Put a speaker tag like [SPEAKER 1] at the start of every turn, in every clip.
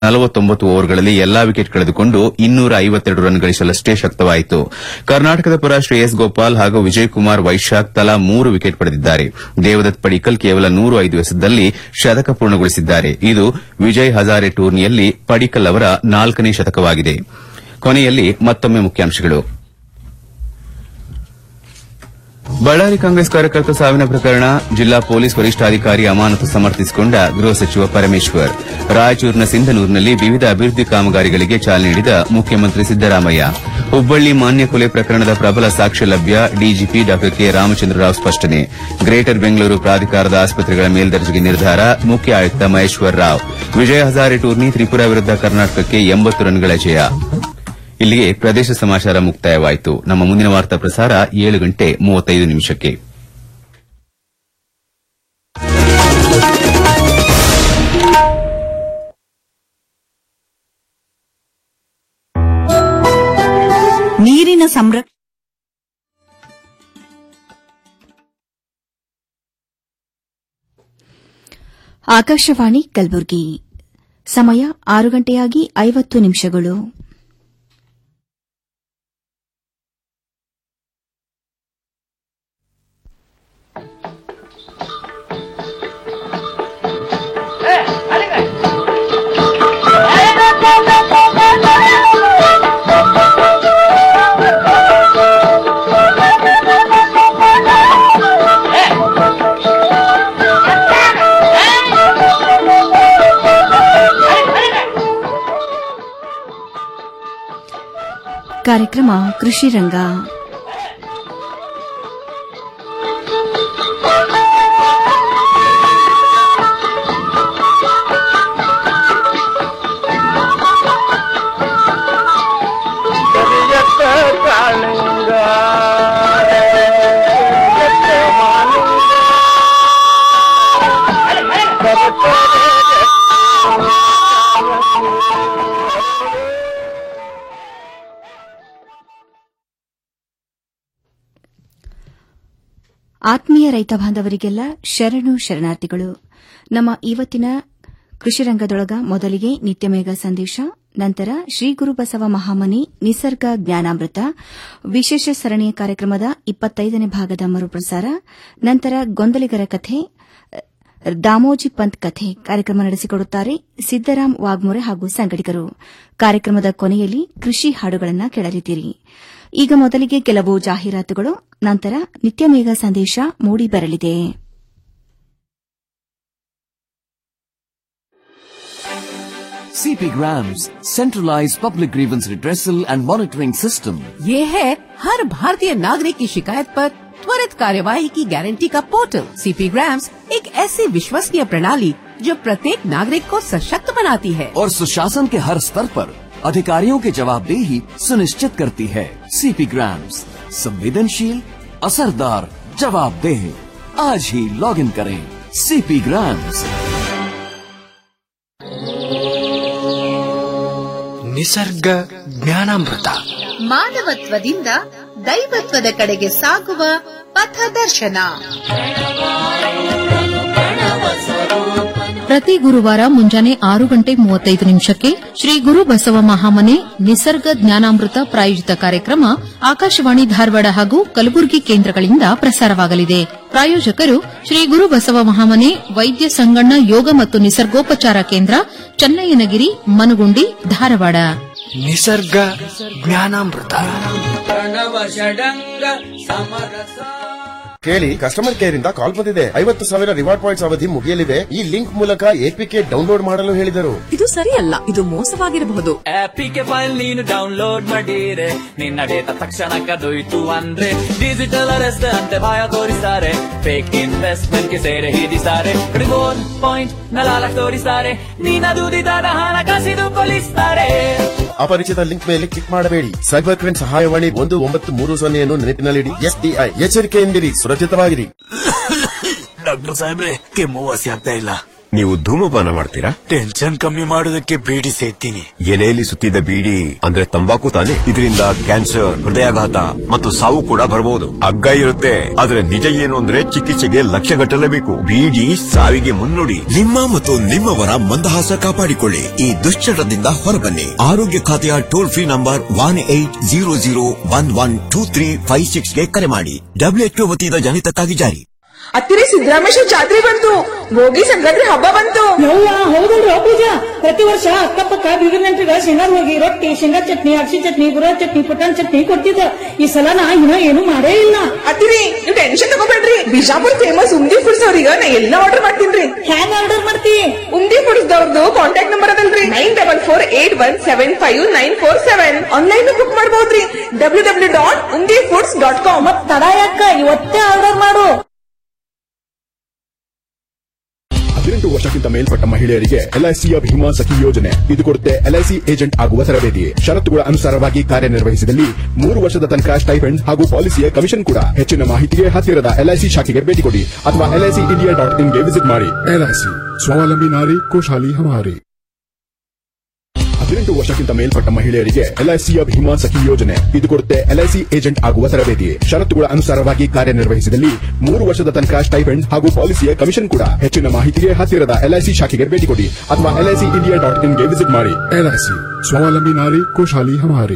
[SPEAKER 1] ನಲವತ್ತೊಂಬತ್ತು ಓವರ್ಗಳಲ್ಲಿ ಎಲ್ಲಾ ವಿಕೆಟ್ ಕಳೆದುಕೊಂಡು ಇನ್ನೂರ ಐವತ್ತೆರಡು ರನ್ ಗಳಿಸಲಷ್ಟೇ ಶಕ್ತವಾಯಿತು ಕರ್ನಾಟಕದ ಪರ ಶ್ರೇಯಸ್ ಗೋಪಾಲ್ ಹಾಗೂ ವಿಜಯ್ ಕುಮಾರ್ ವೈಶಾಖ್ ತಲಾ ಮೂರು ವಿಕೆಟ್ ಪಡೆದಿದ್ದಾರೆ ದೇವದತ್ ಪಡಿಕಲ್ ಕೇವಲ ನೂರು ಐದು ಎಸೆತದಲ್ಲಿ ಶತಕ ಪೂರ್ಣಗೊಳಿಸಿದ್ದಾರೆ ಇದು ವಿಜಯ್ ಹಜಾರೆ ಟೂರ್ನಿಯಲ್ಲಿ ಪಡಿಕಲ್ ಅವರ ನಾಲ್ಕನೇ ಶತಕವಾಗಿದೆ ಕೊನೆಯಲ್ಲಿ ಮತ್ತೊಮ್ಮೆ ಮುಖ್ಯಾಂಶಗಳು ಬಳ್ಳಾರಿ ಕಾಂಗ್ರೆಸ್ ಕಾರ್ಯಕರ್ತ ಸಾವಿನ ಪ್ರಕರಣ ಜಿಲ್ಲಾ ಪೊಲೀಸ್ ವರಿಷ್ಠಾಧಿಕಾರಿ ಅಮಾನತು ಸಮರ್ಥಿಸಿಕೊಂಡ ಗೃಹ ಸಚಿವ ಪರಮೇಶ್ವರ್ ರಾಯಚೂರಿನ ಸಿಂಧನೂರಿನಲ್ಲಿ ವಿವಿಧ ಅಭಿವೃದ್ಧಿ ಕಾಮಗಾರಿಗಳಿಗೆ ಚಾಲನೆ ನೀಡಿದ ಮುಖ್ಯಮಂತ್ರಿ ಸಿದ್ದರಾಮಯ್ಯ ಹುಬ್ಬಳ್ಳಿ ಮಾನ್ಯ ಕೊಲೆ ಪ್ರಕರಣದ ಪ್ರಬಲ ಸಾಕ್ಷ್ಯ ಲಭ್ಯ ಡಿಜಿಪಿ ಡಾ ಕೆ ರಾಮಚಂದ್ರರಾವ್ ಸ್ಪಷ್ಟನೆ ಗ್ರೇಟರ್ ಬೆಂಗಳೂರು ಪ್ರಾಧಿಕಾರದ ಆಸ್ಪತ್ರೆಗಳ ಮೇಲ್ದರ್ಜೆಗೆ ನಿರ್ಧಾರ ಮುಖ್ಯ ಆಯುಕ್ತ ಮಹೇಶ್ವರ್ ರಾವ್ ವಿಜಯ ಹಜಾರೆ ಟೂರ್ನಿ ತ್ರಿಪುರಾ ವಿರುದ್ಧ ಕರ್ನಾಟಕಕ್ಕೆ ಎಂಬತ್ತು ರನ್ಗಳ ಜಯ ಇಲ್ಲಿಗೆ ಪ್ರದೇಶ ಸಮಾಚಾರ ಮುಕ್ತಾಯವಾಯಿತು ನಮ್ಮ ಮುಂದಿನ ವಾರ್ತಾ ಪ್ರಸಾರ ಏಳು ಗಂಟೆ ಮೂವತ್ತೈದು ನಿಮಿಷಕ್ಕೆ
[SPEAKER 2] ನೀರಿನ ಸಂರಕ್ಷಣೆ
[SPEAKER 3] ಆಕಾಶವಾಣಿ ಕಲಬುರಗಿ ಸಮಯ ಆರು ಗಂಟೆಯಾಗಿ ಐವತ್ತು ನಿಮಿಷಗಳು ಕಾರ್ಯಕ್ರಮ ಕೃಷಿ ರಂಗ
[SPEAKER 4] ಕರಿಯತ್ತ ಕಾಳಿಂಗ ಕರಿಯತ್ತ ಮಾಲಿಂಗ.
[SPEAKER 3] ಆತ್ಮೀಯ ರೈತ ಬಾಂಧವರಿಗೆಲ್ಲ ಶರಣು ಶರಣಾರ್ಥಿಗಳು ನಮ್ಮ ಇವತ್ತಿನ ಕೃಷಿ ರಂಗದೊಳಗ ಮೊದಲಿಗೆ ನಿತ್ಯಮೇಘ ಸಂದೇಶ ನಂತರ ಶ್ರೀ ಗುರು ಬಸವ ಮಹಾಮನಿ ನಿಸರ್ಗ ಜ್ಞಾನಾಮೃತ ವಿಶೇಷ ಸರಣಿಯ ಕಾರ್ಯಕ್ರಮದ ಇಪ್ಪತ್ತೈದನೇ ಭಾಗದ ಮರುಪ್ರಸಾರ ನಂತರ ಗೊಂದಲಿಗರ ಕಥೆ ದಾಮೋಜಿ ಪಂತ್ ಕಥೆ ಕಾರ್ಯಕ್ರಮ ನಡೆಸಿಕೊಡುತ್ತಾರೆ ಸಿದ್ದರಾಮ್ ವಾಗ್ಮೊರೆ ಹಾಗೂ ಸಂಗಡಿಗರು ಕಾರ್ಯಕ್ರಮದ ಕೊನೆಯಲ್ಲಿ ಕೃಷಿ ಹಾಡುಗಳನ್ನು ಕೇಳಲಿದ್ದೀರಿ ಈಗ ಮೊದಲಿಗೆ ಕೆಲವು ಜಾಹೀರಾತುಗಳು ನಂತರ ನಿತ್ಯಮೇಘ ಸಂದೇಶ ಮೂಡಿ ಬರಲಿದೆ
[SPEAKER 5] CP Grams, centralized public grievance redressal and monitoring system.
[SPEAKER 6] ये है हर भारतीय नागरिक की शिकायत पर त्वरित कार्यवाही की गारंटी का पोर्टल सीपी ग्राम्स एक ऐसी विश्वसनीय प्रणाली जो प्रत्येक नागरिक को सशक्त बनाती है
[SPEAKER 5] और सुशासन के हर स्तर पर अधिकारियों की जवाबदेही सुनिश्चित करती है सीपी ग्राम्स संवेदनशील असरदार जवाबदेह आज ही लॉग इन करें सीपी ग्राम्स
[SPEAKER 7] ನಿಸರ್ಗ ಜ್ಞಾನಾಮೃತ
[SPEAKER 8] ಮಾನವತ್ವದಿಂದ ದೈವತ್ವದ ಕಡೆಗೆ ಸಾಗುವ ಪಥದರ್ಶನ
[SPEAKER 9] ಪ್ರತಿ ಗುರುವಾರ ಮುಂಜಾನೆ ಆರು ಗಂಟೆ ಮೂವತ್ತೈದು ನಿಮಿಷಕ್ಕೆ ಶ್ರೀ ಗುರು ಬಸವ ಮಹಾಮನೆ ನಿಸರ್ಗ ಜ್ಞಾನಾಮೃತ ಪ್ರಾಯೋಜಿತ ಕಾರ್ಯಕ್ರಮ ಆಕಾಶವಾಣಿ ಧಾರವಾಡ ಹಾಗೂ ಕಲಬುರಗಿ ಕೇಂದ್ರಗಳಿಂದ ಪ್ರಸಾರವಾಗಲಿದೆ ಪ್ರಾಯೋಜಕರು ಶ್ರೀ ಗುರು ಬಸವ ಮಹಾಮನೆ ವೈದ್ಯ ಸಂಗಣ್ಣ ಯೋಗ ಮತ್ತು ನಿಸರ್ಗೋಪಚಾರ ಕೇಂದ್ರ ಚನ್ನಯ್ಯನಗಿರಿ ಮನಗುಂಡಿ ಧಾರವಾಡ
[SPEAKER 7] ನಿಸರ್ಗ ಜ್ಞಾನಾಮೃತ
[SPEAKER 10] ಕೇಳಿ ಕಸ್ಟಮರ್ ಕೇರ್ ಇಂದ ಕಾಲ್ ಬಂದಿದೆ ಐವತ್ತು ಸಾವಿರ ರಿವಾರ್ಡ್ ಪಾಯಿಂಟ್ಸ್ ಅವಧಿ ಮುಗಿಯಲಿದೆ ಈ ಲಿಂಕ್ ಮೂಲಕ ಎಪಿಕೆ ಡೌನ್ಲೋಡ್ ಮಾಡಲು ಹೇಳಿದರು
[SPEAKER 6] ಇದು ಸರಿಯಲ್ಲ ಇದು ಮೋಸವಾಗಿರಬಹುದು
[SPEAKER 11] ಆಪಿಗೆ ಫೈಲ್ ನೀನು ಡೌನ್ಲೋಡ್ ಮಾಡಿರೆ ನಿನ್ನ ಡೇಟಾ ತಕ್ಷಣ ಕದೊಯ್ತು ಅಂದ್ರೆ ಡಿಜಿಟಲ್ ಅರೆಸ್ಟ್ ಅಂತೆ ಭಯ ತೋರಿಸ್ತಾರೆ ಫೇಕ್ ಇನ್ವೆಸ್ಟ್ಮೆಂಟ್ ಗೆ ಸೇರೆ ಹಿಡಿಸ್ತಾರೆ ರಿವೋರ್ಡ್ ಪಾಯಿಂಟ್ ನಲಾಲಕ್ ತೋರಿಸ್ತಾರೆ ನೀನ ದುಡಿದಾದ ಹಣ ಕಸಿದು ಕೊಲಿಸ್ತಾರೆ
[SPEAKER 10] ಅಪರಿಚಿತ ಲಿಂಕ್ ಮೇಲೆ ಕ್ಲಿಕ್ ಮಾಡಬೇಡಿ ಸೈಬರ್ ಕ್ರೈಮ್ ಸಹಾಯವಾಣಿ ಒಂದು ಒಂಬತ್ತು ಮೂರು ಸೊನ್ನೆಯನ್ನು ನೆನಪಿನಲ್ಲಿಡಿ ಎಸ್ಡಿಐ ಎಚ್ಚರಿಕೆಯಿಂದಿರಿ ಸುರಕ್ಷಿತವಾಗಿರಿ
[SPEAKER 7] ಡಾಕ್ಟರ್ ಸಾಹೇಬ್ರೆ ಕೆಮ್ಮು ವಾಸಿ ಆಗ್ತಾ ಇಲ್ಲ
[SPEAKER 12] ನೀವು ಧೂಮಪಾನ ಮಾಡ್ತೀರಾ
[SPEAKER 7] ಟೆನ್ಷನ್ ಕಮ್ಮಿ ಮಾಡೋದಕ್ಕೆ ಬೀಡಿ ಸೇತೀನಿ
[SPEAKER 12] ಎಲೆಯಲ್ಲಿ ಸುತ್ತಿದ ಬೀಡಿ ಅಂದ್ರೆ ತಂಬಾಕು ತಾನೆ ಇದರಿಂದ ಕ್ಯಾನ್ಸರ್ ಹೃದಯಾಘಾತ ಮತ್ತು ಸಾವು ಕೂಡ ಬರಬಹುದು ಹಗ್ಗ ಇರುತ್ತೆ ಆದ್ರೆ ನಿಜ ಏನು ಅಂದ್ರೆ ಚಿಕಿತ್ಸೆಗೆ ಲಕ್ಷ ಗಟ್ಟಲೇಬೇಕು ಬೀಡಿ ಸಾವಿಗೆ ಮುನ್ನುಡಿ
[SPEAKER 13] ನಿಮ್ಮ ಮತ್ತು ನಿಮ್ಮವರ ಮಂದಹಾಸ ಕಾಪಾಡಿಕೊಳ್ಳಿ ಈ ದುಶ್ಚಟದಿಂದ ಹೊರಬನ್ನಿ ಆರೋಗ್ಯ ಖಾತೆಯ toll free number one eight zero zero one one two three five six ಗೆ ಕರೆ ಮಾಡಿ ಡಬ್ಲ್ಯೂಎಚ್ಒ ವತಿಯಿಂದ ಜನಿತಕ್ಕಾಗಿ ಜಾರಿ
[SPEAKER 14] ಹತ್ತಿರ ಸಿದ್ದರಾಮೇಶ್ವರ ಜಾತ್ರೆ ಬಂತು ಭೋಗಿ ಸಂಕ್ರಾಂತಿ ಹಬ್ಬ ಬಂತು
[SPEAKER 15] ಯವ್ವ ಹೌದಲ್ರಿ ಪೂಜಾ ಪ್ರತಿ ವರ್ಷ ಅಕ್ಕಪಕ್ಕ ಬೀಗರ ನೆಂಟ್ರಿಗ ಶೇಂಗಾದ ಹೋಗಿ ರೊಟ್ಟಿ ಶೇಂಗಾ ಚಟ್ನಿ ಅಕ್ಷಿ ಚಟ್ನಿ ಗುರ ಚಟ್ನಿ ಪುಟಾಣಿ ಚಟ್ನಿ ಕೊಡ್ತಿದ್ದ ಈ ಸಲ ನಾ ಇನ್ನ ಏನು ಮಾಡೇ ಇಲ್ಲ
[SPEAKER 14] ಅತ್ತಿರಿ ನೀವು ಟೆನ್ಷನ್ ತಗೋಬೇಡ್ರಿ ಬಿಜಾಪುರ್ ಫೇಮಸ್ ಉಮ್ದಿ ಫುಡ್ಸ್ ಅವ್ರಿಗೆ ನಾ ಎಲ್ಲ ಆರ್ಡರ್ ಮಾಡ್ತೀನಿ
[SPEAKER 15] ಹ್ಯಾಂಗ ಆರ್ಡರ್ ಮಾಡ್ತಿ
[SPEAKER 14] ಉಮ್ದಿ ಫುಡ್ಸ್ ದವ್ರದ್ದು ಕಾಂಟ್ಯಾಕ್ಟ್ ನಂಬರ್ ಅದಲ್ರಿ nine double four eight one seven five nine four seven online book ಮಾಡಬಹುದ್ರಿ W W dot Umdi foods dot com
[SPEAKER 15] ಮತ್ ತಡ ಯಾಕ ಇವತ್ತೇ ಆರ್ಡರ್ ಮಾಡು
[SPEAKER 16] ಹದಿನೆಂಟು ವರ್ಷಕ್ಕಿಂತ ಮೇಲ್ಪಟ್ಟ ಮಹಿಳೆಯರಿಗೆ ಎಲ್ಐಸಿಯ ಭೀಮಾ ಸಖಿ ಯೋಜನೆ ಇದು ಕೊಡುತ್ತೆ ಎಲ್ಐಸಿ ಏಜೆಂಟ್ ಆಗುವ ತರಬೇತಿ ಷರತ್ತುಗಳ ಅನುಸಾರವಾಗಿ ಕಾರ್ಯನಿರ್ವಹಿಸಿದಲ್ಲಿ ಮೂರು ವರ್ಷದ ತನಕ ಸ್ಟೈಫೆಂಡ್ ಹಾಗೂ ಪಾಲಿಸಿಯ ಕಮಿಷನ್ ಕೂಡ ಹೆಚ್ಚಿನ ಮಾಹಿತಿಗೆ ಹತ್ತಿರದ ಎಲ್ಐಸಿ ಶಾಖೆಗೆ ಭೇಟಿ ಕೊಡಿ ಅಥವಾ ಎಲ್ಐಸಿ ಇಂಡಿಯಾ ಡಾಟ್ ಇನ್ಗೆ ವಿಸಿಟ್ ಮಾಡಿ ಎಲ್ಐಸಿ ಸ್ವಾವಲಂಬಿ ನಾರಿ ಕೋಶಾಲಿ ಹಮಾರಿ ಹದಿನೆಂಟು ವರ್ಷಕ್ಕಿಂತ ಮೇಲ್ಪಟ್ಟ ಮಹಿಳೆಯರಿಗೆ ಎಲ್ಐಸಿಯ ಭೀಮಾ ಸಖಿ ಯೋಜನೆ ಇದು ಕೊಡುತ್ತೆ ಎಲ್ಐಸಿ ಏಜೆಂಟ್ ಆಗುವ ತರಬೇತಿ ಷರತ್ತುಗಳ ಅನುಸಾರವಾಗಿ ಕಾರ್ಯನಿರ್ವಹಿಸಿದಲ್ಲಿ ಮೂರು ವರ್ಷದ ತನಕ ಸ್ಟೈಫೆಂಡ್ ಹಾಗೂ ಪಾಲಿಸಿಯ ಕಮಿಷನ್ ಕೂಡ ಹೆಚ್ಚಿನ ಮಾಹಿತಿಗೆ ಹತ್ತಿರದ ಎಲ್ಐಸಿ ಶಾಖೆಗೆ ಭೇಟಿ ಕೊಡಿ ಅಥವಾ ಎಲ್ಐಸಿ ಇಂಡಿಯಾ ಡಾಟ್ ಇನ್ಗೆ ವಿಸಿಟ್ ಮಾಡಿ ಎಲ್ಐಸಿ ಸ್ವಾವಲಂಬಿ ನಾರಿ ಕೋಶಾಲಿ ಹಮಾರಿ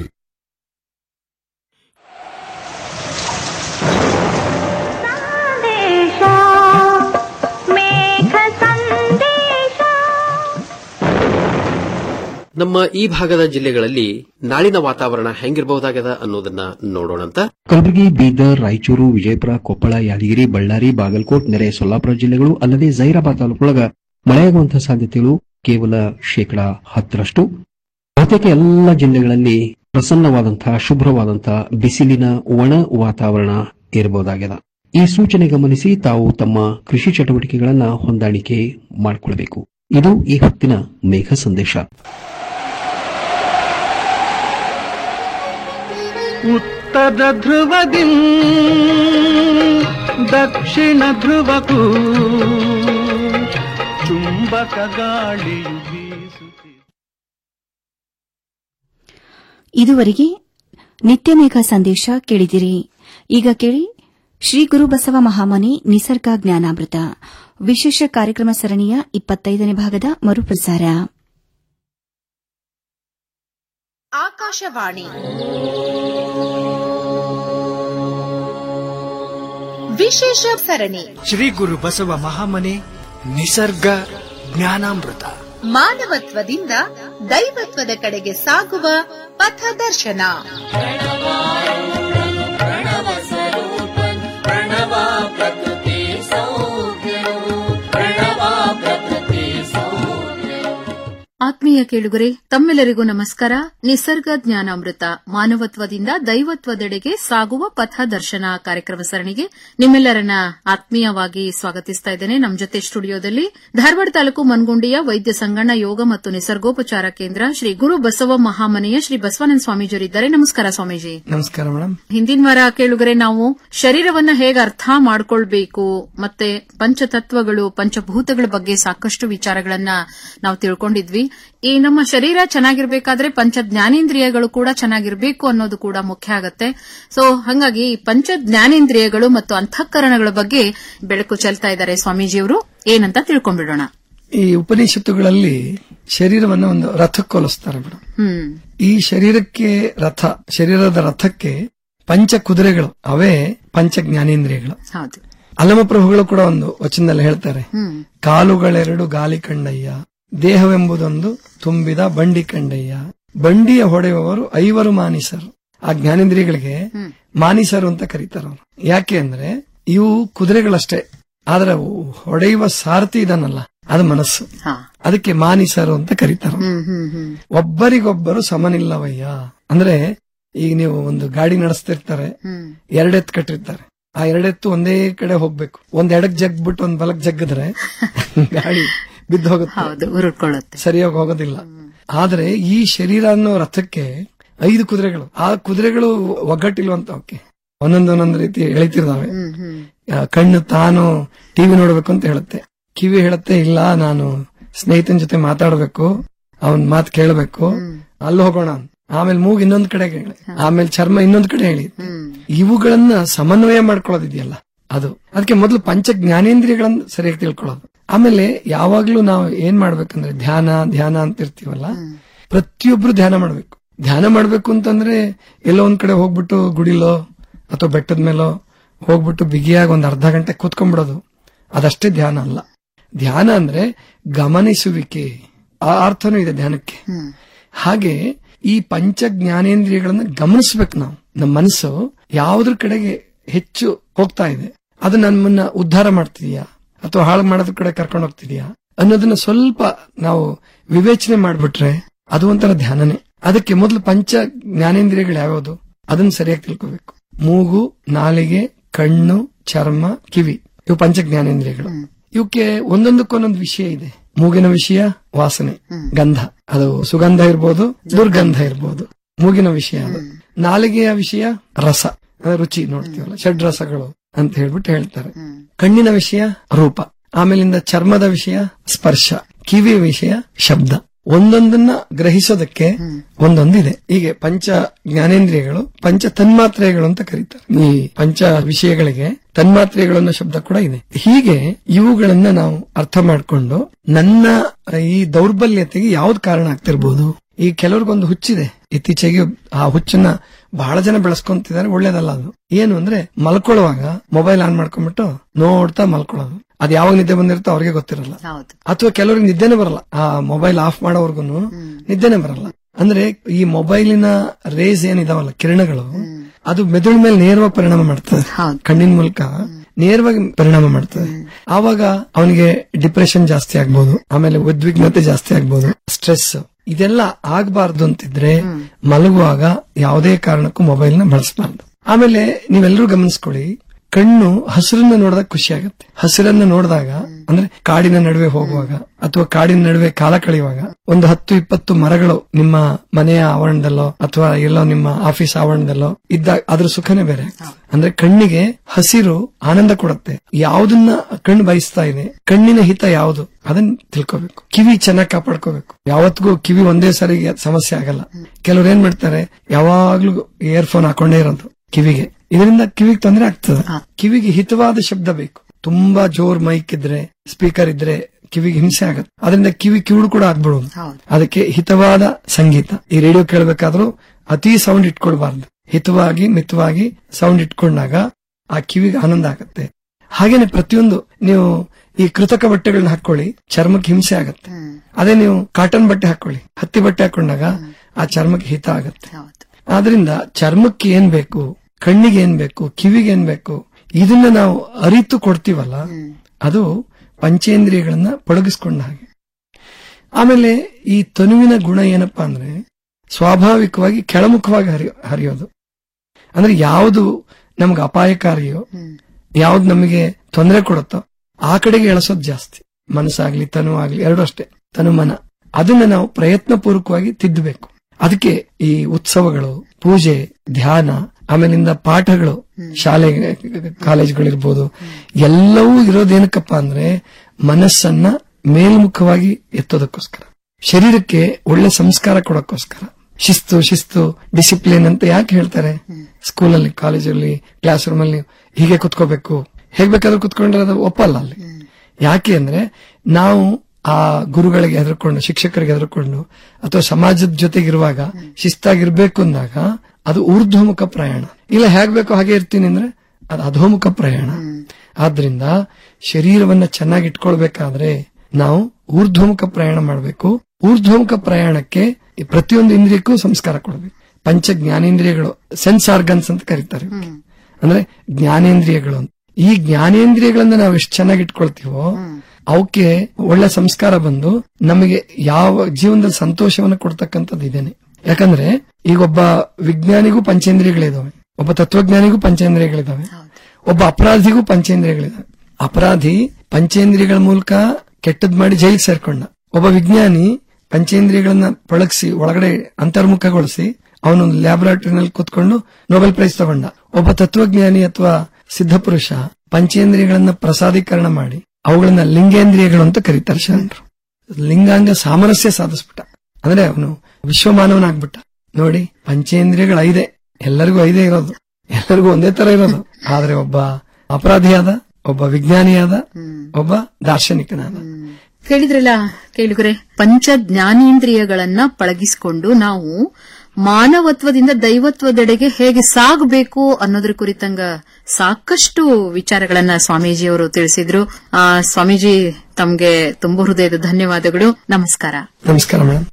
[SPEAKER 17] ನಮ್ಮ ಈ ಭಾಗದ ಜಿಲ್ಲೆಗಳಲ್ಲಿ ನಾಳಿನ ವಾತಾವರಣ ಹೆಂಗಿರಬಹುದಾಗದ ಅನ್ನೋದನ್ನ ನೋಡೋಣಂತ
[SPEAKER 18] ಕಲಬುರಗಿ ಬೀದರ್ ರಾಯಚೂರು ವಿಜಯಪುರ ಕೊಪ್ಪಳ ಯಾದಗಿರಿ ಬಳ್ಳಾರಿ ಬಾಗಲಕೋಟ್ ನೆರೆ ಸೊಲ್ಲಾಪುರ ಜಿಲ್ಲೆಗಳು ಅಲ್ಲದೆ ಜೈರಾಬಾದ್ ತಾಲೂಕೊಳಗ ಮಳೆಯಾಗುವಂತಹ ಸಾಧ್ಯತೆಗಳು ಕೇವಲ ಶೇಕಡಾ ಹತ್ತರಷ್ಟು ಬಹುತೇಕ ಎಲ್ಲ ಜಿಲ್ಲೆಗಳಲ್ಲಿ ಪ್ರಸನ್ನವಾದಂತಹ ಶುಭ್ರವಾದಂತಹ ಬಿಸಿಲಿನ ಒಣ ವಾತಾವರಣ ಇರಬಹುದಾಗಿದೆ ಈ ಸೂಚನೆ ಗಮನಿಸಿ ತಾವು ತಮ್ಮ ಕೃಷಿ ಚಟುವಟಿಕೆಗಳನ್ನ ಹೊಂದಾಣಿಕೆ ಮಾಡಿಕೊಳ್ಳಬೇಕು ಇದು ಈ ಹೊತ್ತಿನ ಮೇಘ ಸಂದೇಶ
[SPEAKER 19] ಉತ್ತರ ಧ್ರುವದಿ ದಕ್ಷಿಣ ಧ್ರುವಕ್ಕೂ ಚುಂಬಕ ಗಾಳಿಯು ಬೀಸುತ್ತಿದೆ
[SPEAKER 3] ಇದುವರೆಗೆ ನಿತ್ಯ ಮೇಘ ಸಂದೇಶ ಕೇಳಿದಿರಿ ಈಗ ಕೇಳಿ ಶ್ರೀ ಗುರುಬಸವ ಮಹಾಮನಿ ನಿಸರ್ಗ ಜ್ಞಾನಾಮೃತ ವಿಶೇಷ ಕಾರ್ಯಕ್ರಮ ಸರಣಿಯ ಇಪ್ಪತ್ತೈದನೇ ಭಾಗದ ಮರುಪ್ರಸಾರ
[SPEAKER 8] ಆಕಾಶವಾಣಿ ವಿಶೇಷ ಸರಣಿ
[SPEAKER 7] ಶ್ರೀ ಗುರು ಬಸವ ಮಹಾಮನೆ ನಿಸರ್ಗ ಜ್ಞಾನಾಮೃತ
[SPEAKER 8] ಮಾನವತ್ವದಿಂದ ದೈವತ್ವದ ಕಡೆಗೆ ಸಾಗುವ ಪಥದರ್ಶನ
[SPEAKER 9] ಆತ್ಮೀಯ ಕೇಳುಗರೆ ತಮ್ಮೆಲ್ಲರಿಗೂ ನಮಸ್ಕಾರ ನಿಸರ್ಗ ಜ್ಞಾನಾಮೃತ ಮಾನವತ್ವದಿಂದ ದೈವತ್ವದೆಡೆಗೆ ಸಾಗುವ ಪಥ ದರ್ಶನ ಕಾರ್ಯಕ್ರಮ ಸರಣಿಗೆ ನಿಮ್ಮೆಲ್ಲರನ್ನ ಆತ್ಮೀಯವಾಗಿ ಸ್ವಾಗತಿಸ್ತಾ ಇದ್ದೇನೆ ನಮ್ಮ ಜೊತೆ ಸ್ಟುಡಿಯೋದಲ್ಲಿ ಧಾರವಾಡ ತಾಲೂಕು ಮನ್ಗುಂಡಿಯ ವೈದ್ಯ ಸಂಗಣ್ಣ ಯೋಗ ಮತ್ತು ನಿಸರ್ಗೋಪಚಾರ ಕೇಂದ್ರ ಶ್ರೀ ಗುರು ಬಸವ ಮಹಾಮನೆಯ ಶ್ರೀ ಬಸವಾನಂದ ಸ್ವಾಮೀಜಿಯವರಿದ್ದಾರೆ ನಮಸ್ಕಾರ ಸ್ವಾಮೀಜಿ
[SPEAKER 7] ನಮಸ್ಕಾರ ಮೇಡಮ್
[SPEAKER 9] ಹಿಂದಿನ ವಾರ ಕೇಳುಗರೆ ನಾವು ಶರೀರವನ್ನ ಹೇಗೆ ಅರ್ಥ ಮಾಡ್ಕೊಳ್ಬೇಕು ಮತ್ತೆ ಪಂಚತತ್ವಗಳು ಪಂಚಭೂತಗಳ ಬಗ್ಗೆ ಸಾಕಷ್ಟು ವಿಚಾರಗಳನ್ನ ನಾವು ತಿಳ್ಕೊಂಡಿದ್ವಿ ಈ ನಮ್ಮ ಶರೀರ ಚೆನ್ನಾಗಿರ್ಬೇಕಾದ್ರೆ ಪಂಚ ಜ್ಞಾನೇಂದ್ರಿಯಗಳು ಕೂಡ ಚೆನ್ನಾಗಿರ್ಬೇಕು ಅನ್ನೋದು ಕೂಡ ಮುಖ್ಯ ಆಗತ್ತೆ ಸೊ ಹಾಗಾಗಿ ಈ ಪಂಚ ಜ್ಞಾನೇಂದ್ರಿಯಗಳು ಮತ್ತು ಅಂತಃಕರಣಗಳ ಬಗ್ಗೆ ಬೆಳಕು ಚೆಲ್ತಾ ಇದ್ದಾರೆ ಸ್ವಾಮೀಜಿಯವರು ಏನಂತ ತಿಳ್ಕೊಂಡ್ಬಿಡೋಣ
[SPEAKER 7] ಈ ಉಪನಿಷತ್ತುಗಳಲ್ಲಿ ಶರೀರವನ್ನು ಒಂದು ರಥಕ್ಕೆ ಹೋಲಿಸ್ತಾರೆ ಮೇಡಮ್
[SPEAKER 9] ಹ್ಮ್
[SPEAKER 7] ಈ ಶರೀರಕ್ಕೆ ರಥ ಶರೀರದ ರಥಕ್ಕೆ ಪಂಚ ಕುದುರೆಗಳು ಅವೇ ಪಂಚ ಜ್ಞಾನೇಂದ್ರಿಯಗಳು
[SPEAKER 9] ಹೌದು
[SPEAKER 7] ಅಲ್ಲಮಪ್ರಭುಗಳು ಕೂಡ ಒಂದು ವಚನದಲ್ಲಿ ಹೇಳ್ತಾರೆ
[SPEAKER 9] ಹ್ಮ್
[SPEAKER 7] ಕಾಲುಗಳೆರಡು ಗಾಲಿ ಕಂಡಯ್ಯ ದೇಹವೆಂಬುದೊಂದು ತುಂಬಿದ ಬಂಡಿ ಕಂಡಯ್ಯ ಬಂಡಿಯ ಹೊಡೆಯುವವರು ಐವರು ಮಾನಿಸರು ಆ ಜ್ಞಾನೇಂದ್ರಿಯಗಳಿಗೆ ಮಾನಿಸರು ಅಂತ ಕರೀತಾರೆ ಅವರು ಯಾಕೆ ಅಂದ್ರೆ ಇವು ಕುದುರೆಗಳಷ್ಟೇ ಆದ್ರೆ ಅವು ಹೊಡೆಯುವ ಸಾರಥಿ ಇದನ್ನಲ್ಲ ಅದು ಮನಸ್ಸು ಅದಕ್ಕೆ ಮಾನಿಸರು ಅಂತ ಕರೀತಾರೆ
[SPEAKER 9] ಹ್ಮ್ ಹ್ಮ್ ಹ್ಮ್
[SPEAKER 7] ಒಬ್ಬರಿಗೊಬ್ಬರು ಸಮನಿಲ್ಲವಯ್ಯ ಅಂದ್ರೆ ಈಗ ನೀವು ಒಂದು ಗಾಡಿ ನಡೆಸ್ತಿರ್ತಾರೆ
[SPEAKER 9] ಹ್ಮ್
[SPEAKER 7] ಎರಡೆತ್ತು ಕಟ್ಟಿರ್ತಾರೆ ಆ ಎರಡೆತ್ತು ಒಂದೇ ಕಡೆ ಹೋಗ್ಬೇಕು ಒಂದ್ ಎಡಕ್ ಜಗ್ಬಿಟ್ಟು ಒಂದ್ ಬಲಕ್ ಜಗ್ಗಿದ್ರೆ ಗಾಡಿ ಬಿದ್ದು ಹೋಗುತ್ತೆ
[SPEAKER 9] ಹೌದು ಉರುಳ್ಕೊಳ್ಳುತ್ತೆ
[SPEAKER 7] ಸರಿಯಾಗಿ ಹೋಗೋದಿಲ್ಲ ಆದ್ರೆ ಈ ಶರೀರ ಅನ್ನೋ ರಥಕ್ಕೆ ಐದು ಕುದುರೆಗಳು ಆ ಕುದುರೆಗಳು ಒಗ್ಗಟ್ಟಿಲ್ವಂತ ಅವಕ್ಕೆ ಒಂದೊಂದೊಂದೊಂದು ರೀತಿ ಎಳಿತಿರ್ದಾವೆ
[SPEAKER 9] ಹ್ಮ್ ಹ್ಮ್
[SPEAKER 7] ಆ, ಕಣ್ಣು ತಾನು ಟಿವಿ ನೋಡ್ಬೇಕು ಅಂತ ಹೇಳುತ್ತೆ ಕಿವಿ ಹೇಳುತ್ತೆ ಇಲ್ಲ ನಾನು ಸ್ನೇಹಿತನ ಜೊತೆ ಮಾತಾಡ್ಬೇಕು ಅವನ್ ಮಾತು ಕೇಳಬೇಕು ಅಲ್ಲಿ ಹೋಗೋಣ ಅಂತ. ಆಮೇಲೆ ಮೂಗ್ ಇನ್ನೊಂದ್ ಕಡೆ ಹೇಳಿ ಆಮೇಲೆ ಚರ್ಮ ಇನ್ನೊಂದ್ ಕಡೆ ಹೇಳಿ ಇವುಗಳನ್ನ ಸಮನ್ವಯ ಮಾಡ್ಕೊಳ್ಳೋದಿದೆಯಲ್ಲ ಅದು ಅದಕ್ಕೆ ಮೊದಲು ಪಂಚ ಜ್ಞಾನೇಂದ್ರಿಯಗಳನ್ನ ಸರಿಯಾಗಿ ತಿಳ್ಕೊಳ್ಳೋದು ಆಮೇಲೆ ಯಾವಾಗ್ಲೂ ನಾವು ಏನ್ ಮಾಡ್ಬೇಕಂದ್ರೆ ಧ್ಯಾನ ಧ್ಯಾನ ಅಂತ ಇರ್ತೀವಲ್ಲ ಪ್ರತಿಯೊಬ್ರು ಧ್ಯಾನ ಮಾಡ್ಬೇಕು ಧ್ಯಾನ ಮಾಡ್ಬೇಕು ಅಂತಂದ್ರೆ ಎಲ್ಲೋ ಒಂದ್ ಕಡೆ ಹೋಗ್ಬಿಟ್ಟು ಗುಡಿಲೋ ಅಥವಾ ಬೆಟ್ಟದ ಮೇಲೋ ಹೋಗ್ಬಿಟ್ಟು ಬಿಗಿಯಾಗಿ ಒಂದ್ ಅರ್ಧ ಗಂಟೆ ಕೂತ್ಕೊಂಡ್ಬಿಡೋದು ಅದಷ್ಟೇ ಧ್ಯಾನ ಅಲ್ಲ ಧ್ಯಾನ ಅಂದ್ರೆ ಗಮನಿಸುವಿಕೆ ಆ ಅರ್ಥನೂ ಇದೆ ಧ್ಯಾನಕ್ಕೆ ಹಾಗೆ ಈ ಪಂಚ ಜ್ಞಾನೇಂದ್ರಿಯಗಳನ್ನ ಗಮನಿಸ್ಬೇಕು ನಾವು ನಮ್ಮ ಮನಸ್ಸು ಯಾವುದ್ರ ಕಡೆಗೆ ಹೆಚ್ಚು ಹೋಗ್ತಾ ಇದೆ ಅದು ನಮ್ಮನ್ನ ಉದ್ಧಾರ ಮಾಡ್ತಿದ್ಯಾ ಅಥವಾ ಹಾಳು ಮಾಡೋದ್ರ ಕಡೆ ಕರ್ಕೊಂಡು ಹೋಗ್ತಿದ್ಯಾ ಅನ್ನೋದನ್ನ ಸ್ವಲ್ಪ ನಾವು ವಿವೇಚನೆ ಮಾಡ್ಬಿಟ್ರೆ ಅದು ಒಂಥರ ಧ್ಯಾನನೇ ಅದಕ್ಕೆ ಮೊದಲು ಪಂಚ ಜ್ಞಾನೇಂದ್ರಿಯಗಳು ಯಾವ್ಯಾವುದು ಅದನ್ನ ಸರಿಯಾಗಿ ತಿಳ್ಕೋಬೇಕು ಮೂಗು ನಾಲಿಗೆ ಕಣ್ಣು ಚರ್ಮ ಕಿವಿ ಇವು ಪಂಚ ಜ್ಞಾನೇಂದ್ರಿಯಗಳು ಇವಕ್ಕೆ ಒಂದೊಂದಕ್ಕೊಂದೊಂದು ವಿಷಯ ಇದೆ ಮೂಗಿನ ವಿಷಯ ವಾಸನೆ ಗಂಧ ಅದು ಸುಗಂಧ ಇರ್ಬೋದು ದುರ್ಗಂಧ ಇರ್ಬೋದು ಮೂಗಿನ ವಿಷಯ ಅದು ನಾಲಿಗೆಯ ವಿಷಯ ರಸ ಅಂದ್ರೆ ರುಚಿ ನೋಡ್ತೀವಲ್ಲ ಷಡ್ ರಸಗಳು ಅಂತ ಹೇಳ್ಬಿಟ್ಟು ಹೇಳ್ತಾರೆ ಕಣ್ಣಿನ ವಿಷಯ ರೂಪ ಆಮೇಲಿಂದ ಚರ್ಮದ ವಿಷಯ ಸ್ಪರ್ಶ ಕಿವಿಯ ವಿಷಯ ಶಬ್ದ ಒಂದೊಂದನ್ನ ಗ್ರಹಿಸೋದಕ್ಕೆ ಒಂದೊಂದಿದೆ ಹೀಗೆ ಪಂಚ ಜ್ಞಾನೇಂದ್ರಿಯಗಳು ಪಂಚ ತನ್ಮಾತ್ರೆಗಳು ಅಂತ ಕರೀತಾರೆ ಈ ಪಂಚ ವಿಷಯಗಳಿಗೆ ತನ್ಮಾತ್ರೆಗಳು ಅನ್ನೋ ಶಬ್ದ ಕೂಡ ಇದೆ ಹೀಗೆ ಇವುಗಳನ್ನ ನಾವು ಅರ್ಥ ಮಾಡ್ಕೊಂಡು ನನ್ನ ಈ ದೌರ್ಬಲ್ಯತೆಗೆ ಯಾವ್ದು ಕಾರಣ ಆಗ್ತಿರ್ಬೋದು ಈ ಕೆಲವ್ರಿಗೊಂದು ಹುಚ್ಚಿದೆ ಇತ್ತೀಚೆಗೆ ಆ ಹುಚ್ಚನ್ನ ಬಹಳ ಜನ ಬೆಳೆಸ್ಕೊಂತಿದ್ದಾರೆ ಒಳ್ಳೇದಲ್ಲ ಅದು ಏನು ಅಂದ್ರೆ ಮಲ್ಕೊಳ್ಳುವಾಗ ಮೊಬೈಲ್ ಆನ್ ಮಾಡ್ಕೊಂಡ್ಬಿಟ್ಟು ನೋಡ್ತಾ ಮಲ್ಕೊಳ್ಳೋದು ಅದ್ ಯಾವಾಗ ನಿದ್ದೆ ಬಂದಿರುತ್ತೋ ಅವ್ರಿಗೆ ಗೊತ್ತಿರಲ್ಲ ಅಥವಾ ಕೆಲವ್ರಿಗೆ ನಿದ್ದೆನೆ ಬರಲ್ಲ ಆ ಮೊಬೈಲ್ ಆಫ್ ಮಾಡೋವರ್ಗು ನಿದ್ದೆನೆ ಬರಲ್ಲ ಅಂದ್ರೆ ಈ ಮೊಬೈಲಿನ ರೇಸ್ ಏನಿದಾವಲ್ಲ ಕಿರಣಗಳು ಅದು ಮೆದುಳ ಮೇಲೆ ನೇರವಾಗಿ ಪರಿಣಾಮ ಮಾಡ್ತದೆ ಕಣ್ಣಿನ ಮೂಲಕ ನೇರವಾಗಿ ಪರಿಣಾಮ ಮಾಡ್ತದೆ ಆವಾಗ ಅವನಿಗೆ ಡಿಪ್ರೆಷನ್ ಜಾಸ್ತಿ ಆಗ್ಬೋದು ಆಮೇಲೆ ಉದ್ವಿಗ್ನತೆ ಜಾಸ್ತಿ ಆಗ್ಬೋದು ಸ್ಟ್ರೆಸ್ ಇದೆಲ್ಲ ಆಗ್ಬಾರ್ದು ಅಂತಿದ್ರೆ ಮಲಗುವಾಗ ಯಾವುದೇ ಕಾರಣಕ್ಕೂ ಮೊಬೈಲ್ ನ ಬಳಸಬಾರ್ದು ಆಮೇಲೆ ನೀವೆಲ್ಲರೂ ಗಮನಿಸ್ಕೊಳ್ಳಿ ಕಣ್ಣು ಹಸಿರನ್ನ ನೋಡಿದಾಗ ಖುಷಿ ಆಗುತ್ತೆ ಹಸಿರನ್ನ ನೋಡಿದಾಗ ಅಂದ್ರೆ ಕಾಡಿನ ನಡುವೆ ಹೋಗುವಾಗ ಅಥವಾ ಕಾಡಿನ ನಡುವೆ ಕಾಲ ಕಳೆಯುವಾಗ ಒಂದು ಹತ್ತು ಇಪ್ಪತ್ತು ಮರಗಳು ನಿಮ್ಮ ಮನೆಯ ಆವರಣದಲ್ಲೋ ಅಥವಾ ಎಲ್ಲೋ ನಿಮ್ಮ ಆಫೀಸ್ ಆವರಣದಲ್ಲೋ ಇದ್ದಾಗ ಅದ್ರ ಸುಖನೇ ಬೇರೆ ಆಗ್ತದೆ. ಅಂದ್ರೆ ಕಣ್ಣಿಗೆ ಹಸಿರು ಆನಂದ ಕೊಡುತ್ತೆ ಯಾವುದನ್ನ ಕಣ್ಣು ಬಯಸ್ತಾ ಇದೆ ಕಣ್ಣಿನ ಹಿತ ಯಾವುದು ಅದನ್ನ ತಿಳ್ಕೋಬೇಕು ಕಿವಿ ಚೆನ್ನಾಗಿ ಕಾಪಾಡ್ಕೋಬೇಕು ಯಾವತ್ತಿಗೂ ಕಿವಿ ಒಂದೇ ಸರಿಗೆ ಸಮಸ್ಯೆ ಆಗಲ್ಲ ಕೆಲವ್ರು ಏನ್ ಮಾಡ್ತಾರೆ ಯಾವಾಗ್ಲೂ ಇಯರ್ಫೋನ್ ಹಾಕೊಂಡೇ ಇರೋದು ಕಿವಿಗೆ ಇದರಿಂದ ಕಿವಿಗೆ ತೊಂದರೆ ಆಗ್ತದೆ ಕಿವಿಗೆ ಹಿತವಾದ ಶಬ್ದ ಬೇಕು ತುಂಬಾ ಜೋರ್ ಮೈಕ್ ಇದ್ರೆ ಸ್ಪೀಕರ್ ಇದ್ರೆ ಕಿವಿಗೆ ಹಿಂಸೆ ಆಗತ್ತೆ ಅದರಿಂದ ಕಿವಿ ಕಿವುಡು ಕೂಡ ಆಗ್ಬಿಡೋದು ಅದಕ್ಕೆ ಹಿತವಾದ ಸಂಗೀತ ಈ ರೇಡಿಯೋ ಕೇಳಬೇಕಾದ್ರೂ ಅತಿ ಸೌಂಡ್ ಇಟ್ಕೊಳ್ಬಾರ್ದು ಹಿತವಾಗಿ ಮಿತವಾಗಿ ಸೌಂಡ್ ಇಟ್ಕೊಂಡಾಗ ಆ ಕಿವಿಗೆ ಆನಂದ ಆಗತ್ತೆ ಹಾಗೇನೆ ಪ್ರತಿಯೊಂದು ನೀವು ಈ ಕೃತಕ ಬಟ್ಟೆಗಳನ್ನ ಹಾಕೊಳ್ಳಿ ಚರ್ಮಕ್ಕೆ ಹಿಂಸೆ ಆಗತ್ತೆ ಅದೇ ನೀವು ಕಾಟನ್ ಬಟ್ಟೆ ಹಾಕೊಳ್ಳಿ ಹತ್ತಿ ಬಟ್ಟೆ ಹಾಕೊಂಡಾಗ ಆ ಚರ್ಮಕ್ಕೆ ಹಿತ ಆಗತ್ತೆ ಆದ್ರಿಂದ ಚರ್ಮಕ್ಕೆ ಏನ್ ಬೇಕು ಕಣ್ಣಿಗೆ ಏನ್ ಬೇಕು ಕಿವಿಗೆ ಏನ್ ಬೇಕು ಇದನ್ನ ನಾವು ಅರಿತು ಕೊಡ್ತೀವಲ್ಲ ಅದು ಪಂಚೇಂದ್ರಿಯಗಳನ್ನ ಪಳಗಿಸ್ಕೊಂಡ ಹಾಗೆ ಆಮೇಲೆ ಈ ತನುವಿನ ಗುಣ ಏನಪ್ಪಾ ಅಂದ್ರೆ ಸ್ವಾಭಾವಿಕವಾಗಿ ಕೆಳಮುಖವಾಗಿ ಹರಿಯೋ ಹರಿಯೋದು ಅಂದ್ರೆ ಯಾವುದು ನಮ್ಗೆ ಅಪಾಯಕಾರಿಯೋ ಯಾವ್ದು ನಮಗೆ ತೊಂದರೆ ಕೊಡುತ್ತೋ ಆ ಕಡೆಗೆ ಎಳಸೋದು ಜಾಸ್ತಿ ಮನಸ್ಸಾಗ್ಲಿ ತನು ಆಗ್ಲಿ ಎರಡು ಅಷ್ಟೇ ತನು ಮನ ಅದನ್ನ ನಾವು ಪ್ರಯತ್ನ ಪೂರ್ವಕವಾಗಿ ತಿದ್ದಬೇಕು ಅದಕ್ಕೆ ಈ ಉತ್ಸವಗಳು ಪೂಜೆ ಧ್ಯಾನ ಆಮೇಲಿಂದ ಪಾಠಗಳು ಶಾಲೆ ಕಾಲೇಜುಗಳಿರ್ಬೋದು ಎಲ್ಲವೂ ಇರೋದೇನಕ್ಕಪ್ಪ ಅಂದ್ರೆ ಮನಸ್ಸನ್ನ ಮೇಲ್ಮುಖವಾಗಿ ಎತ್ತೋದಕ್ಕೋಸ್ಕರ ಶರೀರಕ್ಕೆ ಒಳ್ಳೆ ಸಂಸ್ಕಾರ ಕೊಡೋಕ್ಕೋಸ್ಕರ ಶಿಸ್ತು ಶಿಸ್ತು ಡಿಸಿಪ್ಲಿನ್ ಅಂತ ಯಾಕೆ ಹೇಳ್ತಾರೆ ಸ್ಕೂಲಲ್ಲಿ ಕಾಲೇಜಲ್ಲಿ ಕ್ಲಾಸ್ ರೂಮ್ ಅಲ್ಲಿ ಹೀಗೆ ಕುತ್ಕೋಬೇಕು ಹೇಗ್ ಬೇಕಾದ್ರೂ ಕುತ್ಕೊಂಡ್ರೆ ಅದು ಒಪ್ಪಲ್ಲ ಅಲ್ಲಿ ಯಾಕೆ ಅಂದ್ರೆ ನಾವು ಆ ಗುರುಗಳಿಗೆ ಹೆದರ್ಕೊಂಡು ಶಿಕ್ಷಕರಿಗೆ ಹೆದರ್ಕೊಂಡು ಅಥವಾ ಸಮಾಜದ ಜೊತೆಗಿರುವಾಗ ಶಿಸ್ತಾಗಿರ್ಬೇಕು ಅಂದಾಗ ಅದು ಊರ್ಧ್ವಮುಖ ಪ್ರಯಾಣ ಇಲ್ಲ ಹೇಗ್ ಬೇಕೋ ಹಾಗೆ ಇರ್ತೀನಿ ಅಂದ್ರೆ ಅದು ಅಧೋಮುಖ ಪ್ರಯಾಣ ಆದ್ರಿಂದ ಶರೀರವನ್ನ ಚೆನ್ನಾಗಿ ಇಟ್ಕೊಳ್ಬೇಕಾದ್ರೆ ನಾವು ಊರ್ಧ್ವಮುಖ ಪ್ರಯಾಣ ಮಾಡಬೇಕು ಊರ್ಧ್ವಮುಖ ಪ್ರಯಾಣಕ್ಕೆ ಈ ಪ್ರತಿಯೊಂದು ಇಂದ್ರಿಯಕ್ಕೂ ಸಂಸ್ಕಾರ ಕೊಡಬೇಕು ಪಂಚ ಜ್ಞಾನೇಂದ್ರಿಯಗಳು ಸೆನ್ಸ್ ಆರ್ಗನ್ಸ್ ಅಂತ ಕರೀತಾರೆ ಇವಕ್ಕೆ. ಅಂದ್ರೆ ಜ್ಞಾನೇಂದ್ರಿಯಗಳು ಅಂತ. ಈ ಜ್ಞಾನೇಂದ್ರಿಯಗಳನ್ನ ನಾವು ಎಷ್ಟು ಚೆನ್ನಾಗಿ ಇಟ್ಕೊಳ್ತೀವೋ ಅವಕ್ಕೆ ಒಳ್ಳೆ ಸಂಸ್ಕಾರ ಬಂದು ನಮಗೆ ಯಾವ ಜೀವನದಲ್ಲಿ ಸಂತೋಷವನ್ನು ಕೊಡ್ತಕ್ಕಂಥದ್ದು ಇದೇನೆ ಯಾಕಂದ್ರೆ ಈಗ ಒಬ್ಬ ವಿಜ್ಞಾನಿಗೂ ಪಂಚೇಂದ್ರಿಯಗಳಿದಾವೆ ಒಬ್ಬ ತತ್ವಜ್ಞಾನಿಗೂ ಪಂಚೇಂದ್ರಿಯಗಳಿದಾವೆ ಒಬ್ಬ ಅಪರಾಧಿಗೂ ಪಂಚೇಂದ್ರಿಯಗಳಿದಾವೆ ಅಪರಾಧಿ ಪಂಚೇಂದ್ರಿಯಗಳ ಮೂಲಕ ಕೆಟ್ಟದ್ ಮಾಡಿ ಜೈಲಿಗೆ ಸೇರ್ಕೊಂಡ ಒಬ್ಬ ವಿಜ್ಞಾನಿ ಪಂಚೇಂದ್ರಿಯಗಳನ್ನ ಪಳಗಿಸಿ ಒಳಗಡೆ ಅಂತರ್ಮುಖಗೊಳಿಸಿ ಅವನು ಲ್ಯಾಬೊರೇಟರಿನಲ್ಲಿ ಕೂತ್ಕೊಂಡು ನೊಬೆಲ್ ಪ್ರೈಸ್ ತಗೊಂಡ ಒಬ್ಬ ತತ್ವಜ್ಞಾನಿ ಅಥವಾ ಸಿದ್ಧಪುರುಷ ಪಂಚೇಂದ್ರಿಯಗಳನ್ನ ಪ್ರಸಾದೀಕರಣ ಮಾಡಿ ಅವುಗಳನ್ನ ಲಿಂಗೇಂದ್ರಿಯಗಳು ಅಂತ ಕರೀತಾರೆ ಶರಣರು ಲಿಂಗಾಂಗ ಸಾಮರಸ್ಯ ಸಾಧಿಸ್ಬಿಟ್ಟ ಅಂದ್ರೆ ಅವನು ವಿಶ್ವಮಾನವನಾಗ್ಬಿಟ್ಟ ನೋಡಿ ಪಂಚೇಂದ್ರಿಯಗಳು ಐದೇ ಎಲ್ಲರಿಗೂ ಐದೇ ಇರೋದು ಎಲ್ಲರಿಗೂ ಒಂದೇ ತರ ಇರೋದು ಆದ್ರೆ ಒಬ್ಬ ಅಪರಾಧಿಯಾದ ಒಬ್ಬ ವಿಜ್ಞಾನಿಯಾದ ಒಬ್ಬ ದಾರ್ಶನಿಕನಾದ
[SPEAKER 9] ಕೇಳಿದ್ರಲ್ಲ ಕೇಳುಗರೆ ಪಂಚ ಜ್ಞಾನೇಂದ್ರಿಯಗಳನ್ನ ಪಳಗಿಸಿಕೊಂಡು ನಾವು ಮಾನವತ್ವದಿಂದ ದೈವತ್ವದೆಡೆಗೆ ಹೇಗೆ ಸಾಗಬೇಕು ಅನ್ನೋದ್ರ ಕುರಿತಂಗ ಸಾಕಷ್ಟು ವಿಚಾರಗಳನ್ನ ಸ್ವಾಮೀಜಿಯವರು ತಿಳಿಸಿದ್ರು ಆ, ಸ್ವಾಮೀಜಿ ತಮ್ಗೆ ತುಂಬ ಹೃದಯದ ಧನ್ಯವಾದಗಳು ನಮಸ್ಕಾರ
[SPEAKER 7] ನಮಸ್ಕಾರ ಮೇಡಮ್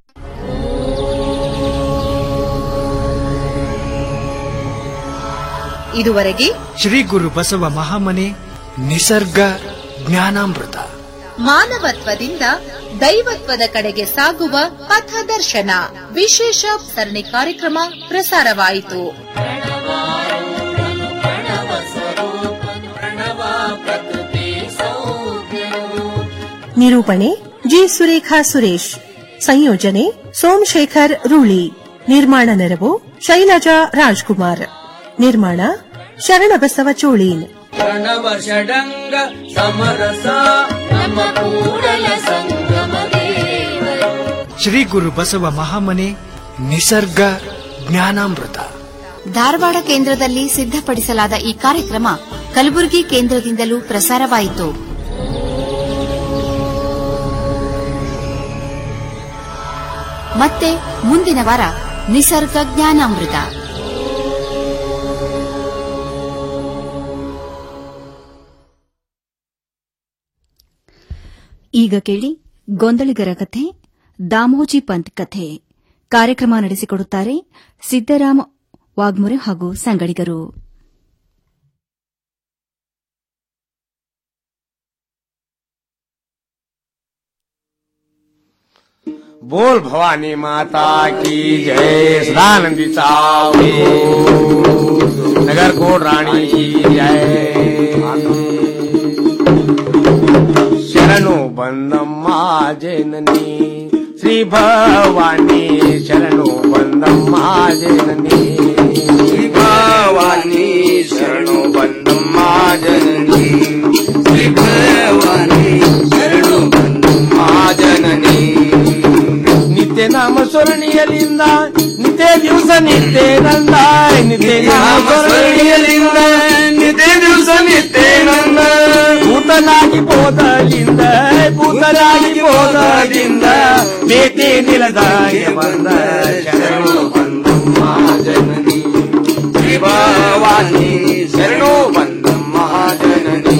[SPEAKER 8] ಇದುವರೆಗೆ
[SPEAKER 20] ಶ್ರೀ ಗುರು ಬಸವ ಮಹಾಮನೆ ನಿಸರ್ಗ ಜ್ಞಾನಾಮೃತ
[SPEAKER 8] ಮಾನವತ್ವದಿಂದ ದೈವತ್ವದ ಕಡೆಗೆ ಸಾಗುವ ಪಥದರ್ಶನ ವಿಶೇಷ ಸರಣಿ ಕಾರ್ಯಕ್ರಮ ಪ್ರಸಾರವಾಯಿತು
[SPEAKER 21] ನಿರೂಪಣೆ ಜಿ ಸುರೇಖಾ ಸುರೇಶ್ ಸಂಯೋಜನೆ ಸೋಮಶೇಖರ್ ರೂಳಿ ನಿರ್ಮಾಣ ನೆರವು ಶೈಲಜಾ ರಾಜ್ಕುಮಾರ್ ನಿರ್ಮಾಣ ಶರಣಬಸವ ಚೋಳೀನ್
[SPEAKER 11] ಪ್ರಣವ ಷಡಂಗ ಸಮರಸ ನಮ್ಮ ಕೂಡಲ ಸಂಗಮ ದೇವರು
[SPEAKER 20] ಶ್ರೀ ಗುರು ಬಸವ ಮಹಾಮನೆ ನಿಸರ್ಗ ಜ್ಞಾನಾಮೃತ
[SPEAKER 3] ಧಾರವಾಡ ಕೇಂದ್ರದಲ್ಲಿ ಸಿದ್ಧಪಡಿಸಲಾದ ಈ ಕಾರ್ಯಕ್ರಮ ಕಲಬುರಗಿ ಕೇಂದ್ರದಿಂದಲೂ ಪ್ರಸಾರವಾಯಿತು ಮತ್ತೆ ಮುಂದಿನ ವಾರ ನಿಸರ್ಗ ಜ್ಞಾನಾಮೃತ ಈಗ ಕೇಳಿ ಗೊಂದಳಿಗರ ಕಥೆ ದಾಮೋಜಿ ಪಂತ್ ಕಥೆ ಕಾರ್ಯಕ್ರಮ ನಡೆಸಿಕೊಡುತ್ತಾರೆ ಸಿದ್ದರಾಮ ವಾಗ್ಮೊರೆ ಹಾಗೂ ಸಂಗಡಿಗರು
[SPEAKER 4] बोल भवानी माता की जय सदानंदी साहू नगर कोट रानी की जय शरणो बंदम्मा जननी श्री भवानी शरणो बंदम्मा जननी श्री भवानी शरणो बंदम्मा जननी श्री भवानी शरणो बंदम्मा जननी ನಿತ್ಯ ನಾಮ ಸ್ವರ್ಣಿಯಲಿಂದ ನಿತ್ಯ ದಿವಸ ನಿತ್ಯ ನಂದ ನಿತ್ಯ ನಾಮ ಸ್ವರ್ಣಿಯಲಿಂದ ನಿತ್ಯ ದಿವಸ ನಿತ್ಯ ನಂದ ಭೂತನಾಗಿ ಬೋಧಲಿಂದ ಭೂತನಾಗಿ ಬೋಧಲಿಂದ ಬೇಟೆ ನಿಲದಾಗೆ ಬಂದ ಶರಣು ಬಂದಮ್ಮ ಜನನಿ ಶಿವವಾಣಿ ಶರಣು ಬಂದಮ್ಮ ಜನನಿ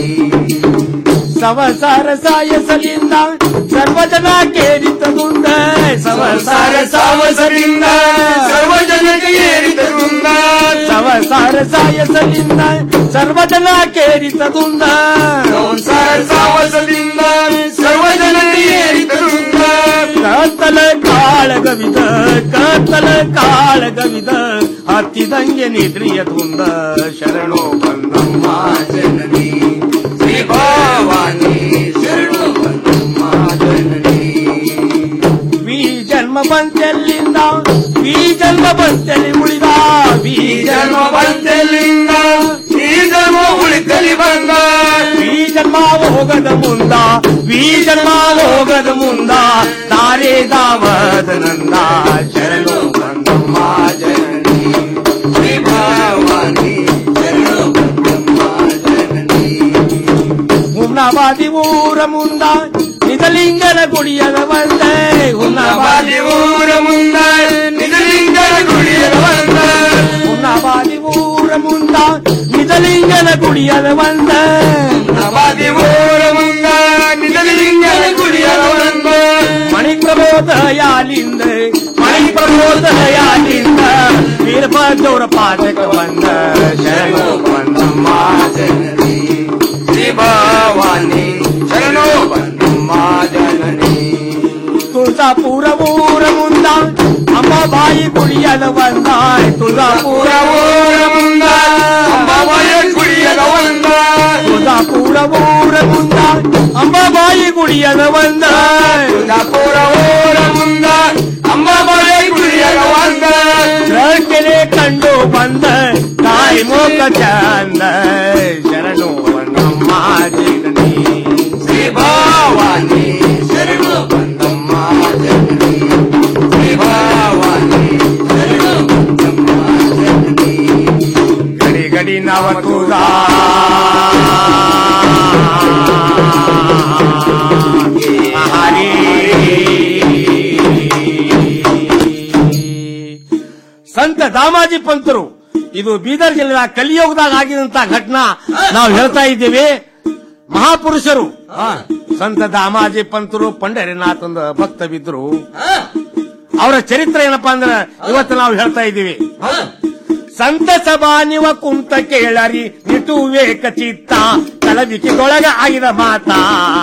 [SPEAKER 4] ಸಂಸಾರ ಸಾಯಸಲಿಂದ ಸರ್ವಜನ ಕೇರಿತದುಂದ ಸಂಸಾರ ಸಾವಸಲಿಂದ ಸರ್ವಜನಕ್ಕೆ ಏರಿತದುಂದ ಸಂಸಾರ ಸಾಯಸಲಿಂದ ಸರ್ವಜನ ಕೇರಿತದುಂದ ಸಂಸಾರ ಸಾವಸಲಿಂದ ಸರ್ವಜನಕ್ಕೆ ಏರಿತದುಂದ ಕತ್ತಲ ಕಾಳಗವಿದ ಕತ್ತಲ ಕಾಳಗವಿದ ಹತ್ತಿದಂಗೆ ನಿದ್ರಿಯದುಂದ ಶರಣೋ ಬಂದಮ್ಮ ಜನನಿ ಶ್ರೀ ಭವಾನಿ ಶರಣು ಬಂದಮ್ಮ ಜನನಿ ವಿ ಜನ್ಮ ಬಂತೆಲ್ಲಿಂದ ವಿ ಜನ್ಮ ಬಂತೆಲಿ ಉಳಿದ ವಿ ಜನ್ಮ ಬಂತೆಲ್ಲಿಂದ ವಿ ಜನ್ಮ ಉಳಿತಲಿ ಬಂದ ವಿ ಜನ್ಮ ಹೋಗದ ಮುಂದ ವಿ ಜನ್ಮ ಹೋಗದ ಮುಂದ ದಾರೆ ದಾವದ ನಂದ ಶರಣು ಬಂದಮ್ಮ ಜನನಿ ಶ್ರೀ ಭವಾನಿ ಶರಣು ಬಂದಮ್ಮ ಜನನಿ ಹುನ್ನವಾದಿ ಊರ ಮುಂದ ನಿಜಲಿಂಗನ ಗುಡಿಯದ ಬಂದೆ ಹುನ್ನವಾದಿ ಊರ ಮುಂದ ನಿಜಲಿಂಗನ ಗುಡಿಯದ ಬಂದ ಹುನ್ನವಾದಿ ಊರ ಮುಂದ ನಿಜಲಿಂಗನ ಗುಡಿಯದ ಬಂದ ಹುನ್ನವಾದಿ ಊರ ಮುಂದ ನಿಜಲಿಂಗನ ಗುಡಿಯದ ಬಂದ ಮಣಿ ಪ್ರಬೋದಯಾಲಿಂದ ಮಣಿ ಪ್ರಬೋದಯಾಲಿಂದ ವೀರಭದ್ರವರ ಪಾದಕ ಬಂದ ಶರಣು ಬಂದಮ್ಮ ಜನನಿ ಶ್ರೀ ಭವಾನಿ ಶರಣೋ ಬಂದಮ್ಮ ಜನನಿ ತುಳಸಾಪುರ ಊರ ಮುಂದ ಅಮ್ಮ ಬಾಯಿ ಕುಡಿಯದ ಬಂದ ತುಳಸಾಪುರ ಊರ ಮುಂದ ಅಮ್ಮ ಬಾಯಿ ಕುಡಿಯದ ಬಂದ ತುಳಸಾಪುರ ಊರ ಮುಂದ ಅಮ್ಮ ಬಾಯಿ ಕುಡಿಯದ ಬಂದ ತುಳಸಾಪುರ ಊರ ಮುಂದ ಅಮ್ಮ ಬಾಯಿ ಕುಡಿಯದ ಬಂದ ಕೆರೆ ಕಂಡು ಬಂದ ತಾಯಿ ಮೋಕ ಚಂದ ಶರಣು ನಮ್ಮ ಜನನಿ ಶ್ರೀ नाव तुझा ಸಂತ ದಾಮಾಜಿ ಪಂತರು ಇದು ಬೀದರ್ ಜಿಲ್ಲೆಯ ಕಲಿಯುಗದಾಗ ಆಗಿದಂತ ಘಟನಾ ನಾವು ಹೇಳ್ತಾ ಇದ್ದೇವೆ ಮಹಾಪುರುಷರು ಸಂತ ದಾಮಾಜಿ ಪಂತರು ಪಂಡರಿನಾಥ್ ಒಂದು ಭಕ್ತ ಬಿದ್ರು ಅವರ ಚರಿತ್ರೆ ಏನಪ್ಪಾ ಅಂದ್ರೆ ಇವತ್ತು ನಾವು ಹೇಳ್ತಾ ಇದ್ದೀವಿ ಸಂತ ಸಭಾ ನಿವ ಕುಂತ ಕೇಳರಿ ನಿಟು ವಿವೇಕ ಚಿತ್ತ ಕಲವಿಕೆದೊಳಗ ಆಗಿದ ಮಾತಾ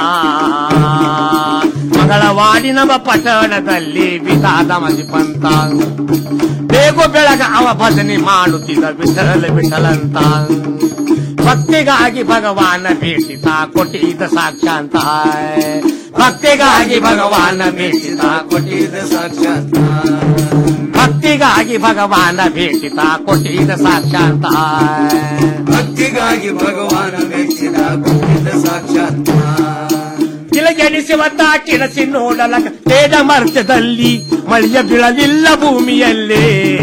[SPEAKER 4] ಮಂಗಳವಾಡಿ ನಮ್ಮ ಪಟ್ಟಣದಲ್ಲಿ ವಿಧಾದ ಮದಿ ಪಂತ ಬೇಗು ಬೆಳಗ ಅವ ಭಜನೆ ಮಾಡುತ್ತಿದ್ದ ವಿಠಲ ವಿಠಲಂತ ಭಕ್ತಿಗಾಗಿ ಭಗವಾನ ಭೇಟಿತ ಕೊಟ್ಟಿದ್ದ ಸಾಕ್ಷಾಂತ ಭಕ್ತಿಗಾಗಿ ಭಗವಾನ ಭೇಟಿತ ಕೊಟ್ಟಿದ್ದ ಸಾಕ್ಷಾಂತ ಭಕ್ತಿಗಾಗಿ ಭಗವಾನ ಭೇಟಿತ ಕೊಟ್ಟಿದ್ದ ಸಾಕ್ಷಾಂತ
[SPEAKER 1] ಭಕ್ತಿಗಾಗಿ ಭಗವಾನ ಮೆಚ್ಚಿದ ಕೊಟ್ಟಿದ್ದ ಸಾಕ್ಷಾತ್
[SPEAKER 4] ಕಿಲಗೆಡಿಸುವ ಕಿಡಸಿ ನೋಡಲಕ ತೇಜ ಮರ್ತ್ಯದಲ್ಲಿ ಮಳೆಯ ಬೀಳಲಿಲ್ಲ ಭೂಮಿಯಲ್ಲೇ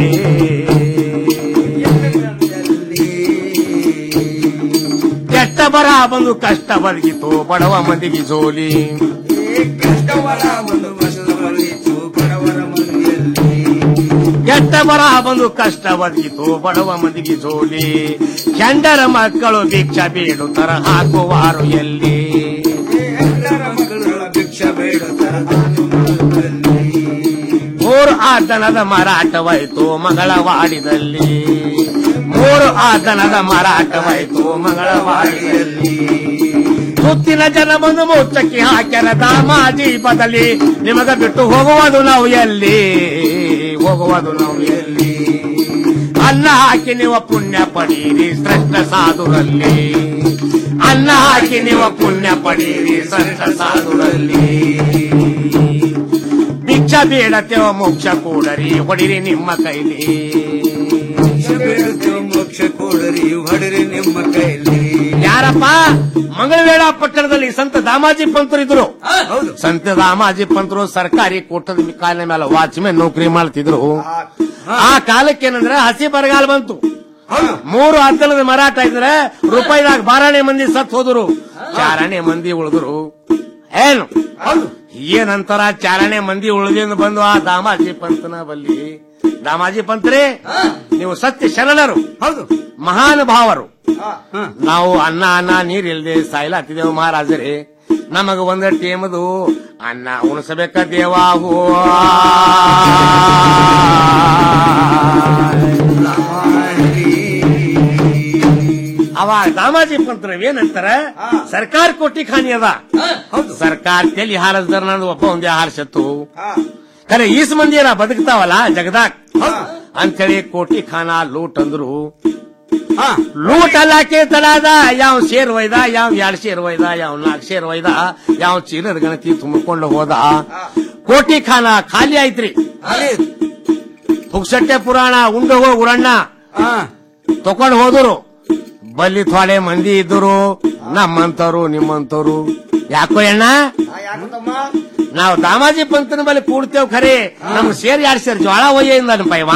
[SPEAKER 4] ಕೆಟ್ಟ ಬರ ಬಂದು ಕಷ್ಟ ಬದುಕಿತು ಬಡವ ಮಂದಿಗೆ ಜೋಲಿ
[SPEAKER 1] ಕಷ್ಟವರ ಒಂದು ವರ್ಷದ ಬಳಿತು ಬಡವರ ಮಂದಿಯಲ್ಲಿ
[SPEAKER 4] ಕೆಟ್ಟ ಬರ ಬಂದು ಕಷ್ಟ ಬದುಕಿತು ಬಡವ ಮಂದಿಗೆ ಜೋಲಿ ಕೆಂಡರ ಮಕ್ಕಳು ಭಿಕ್ಷ ಬೇಡುತ್ತರ ಹಾಕುವಾರು ಎಲ್ಲಿ
[SPEAKER 1] ಎಲ್ಲರ ಮಕ್ಕಳ ಭಿಕ್ಷ ಬೇಡುತ್ತರ
[SPEAKER 4] ಮೂರು ಆದನದ ಮಾರಾಟವಾಯಿತು ಮಂಗಳವಾಡಿದಲ್ಲಿ ಮೂರು ಆದನದ ಮಾರಾಟವಾಯಿತು ಮಂಗಳವಾಡಿಯಲ್ಲಿ ಸುತ್ತಿನ ಜನ ಬಂದು ಮುಚ್ಚಕ್ಕೆ ಹಾಕ್ಯಾರ ದಾಮಾಜಿ ಬದಲಿ ನಿಮಗ ಬಿಟ್ಟು ಹೋಗುವುದು ನಾವು ಎಲ್ಲಿ ಹೋಗುವುದು ನಾವು ಎಲ್ಲಿ ಅನ್ನ ಹಾಕಿ ನೀವು ಪುಣ್ಯ ಪಡೀರಿ ಶ್ರೇಷ್ಠ ಸಾಧುರಲ್ಲಿ ಅನ್ನ ಹಾಕಿ ನೀವು ಪುಣ್ಯ ಪಡೀರಿ ಶ್ರೇಷ್ಠ ಸಾಧುರಲ್ಲಿ ಭಿಕ್ಷ ಬೇಡತೆವ ಮೋಕ್ಷ ಕೂಡರಿ ಹೊಡಿರಿ ನಿಮ್ಮ ಕೈಲಿ
[SPEAKER 1] ಬೇಡುತ್ತೇವೆ ಮೋಕ್ಷ ಕೊಡರಿ ಹೊಡರಿ ನಿಮ್ಮ ಕೈಲಿ
[SPEAKER 4] ಯಾರಪ್ಪ ಮಂಗಳವೇಳ ಪಟ್ಟಣದಲ್ಲಿ ಸಂತ ದಾಮಾಜಿ ಪಂತರು ಇದ್ರು ಸಂತ ದಾಮಾಜಿ ಪಂತರು ಸರ್ಕಾರಿ ಕೋಟದ ಕಾಲಿನ ಮೇಲೆ ವಾಚ್ಮೆನ್ ನೌಕರಿ ಮಾಡ್ತಿದ್ರು ಆ ಕಾಲಕ್ಕೆ ಏನಂದ್ರೆ ಹಸಿ ಬರಗಾಲ ಬಂತು ಮೂರು ಹತ್ತಲದ ಮಾರಾಟ ಇದ್ರೆ ರೂಪಾಯಿದಾಗ ಬಾರಾಣೆ ಮಂದಿ ಸತ್ ಹೋದ್ರು ಚಾರಣೆ ಮಂದಿ ಉಳಿದ್ರು ಏನು ಏನಂತಾರ ಚಾರಣೆ ಮಂದಿ ಉಳಿದಿಂದ ಬಂದು ಆ ದಾಮಾಜಿ ಪಂತನ ಬಲ್ಲಿ ದಾಮಾಜಿ ಪಂತ್ರೆ ನೀವು ಸತ್ಯ ಶರಣರು ಹೌದು ಮಹಾನುಭಾವರು ನಾವು ಅನ್ನ ಅನ್ನ ನೀರಿಲ್ದೆ ಸಾಯ್ಲಾತಿದ್ದೇವು ಮಹಾರಾಜರೇ ನಮಗ ಒಂದ ಟೇಮದು ಅನ್ನ ಉಣಿಸಬೇಕ ದೇವಾಹು ಅವಾಗ ದಾಮಾಜಿ ಪಂತ್ರ ಏನಂತಾರ ಸರ್ಕಾರ ಕೊಟ್ಟಿ ಖಾನಿ ಅದ ಸರ್ಕಾರ ತೆಲಿ ಹಾರಿಸ್ದಾರ ನಂದು ಒಬ್ಬ ಒಂದೇ ಹಾರಿಸತ್ತು ಖರೆ ಈಸ್ ಮಂದಿ ಏನ ಬದುಕ್ತಾವಲ್ಲ ಜಗದಾಕ್ ಅಂತೇಳಿ ಕೋಟಿ ಖಾನ ಲೂಟ್ ಅಂದ್ರು ಲೂಟ್ ಅಲ್ಲಾಕೆ ತಡಾದ ಯಾವ ಶೇರ್ ಒಯ್ದ ಯಾವ ಎರಡ್ ಶೇರ್ ಒಯ್ದ ಯಾವ ನಾಲ್ಕು ಶೇರ್ ಒಯ್ದ ಯಾವ ಚೀಲದ ಗಣತಿ ತುಂಬಿಕೊಂಡು ಹೋದ ಕೋಟಿ ಖಾನ ಖಾಲಿ ಆಯ್ತ್ರಿ ಪುಕ್ಸಟ್ಟೆ ಪುರಾಣ ಉಂಡು ಹೋಗ್ ಉರಣ್ಣ ತಕೊಂಡ್ ಹೋದ್ರು ಬಲ್ಲಿ ಥೋಡೆ ಮಂದಿ ಇದ್ರು ನಮ್ಮಂತವ್ರು ನಿಮ್ಮಂತವ್ರು ಯಾಕೋ ಅಣ್ಣ ನಾವು ದಾಮಾಜಿ ಪಂತನ ಬಲ್ಲಿ ಕೂಡ್ತೇವ್ ಖರೆ ನಮ್ ಸೇರ್ ಯಾರು ಸೇರ್ ಜ್ವಾಳ ಒಯ್ಯ ಇಂದ ಪೈವ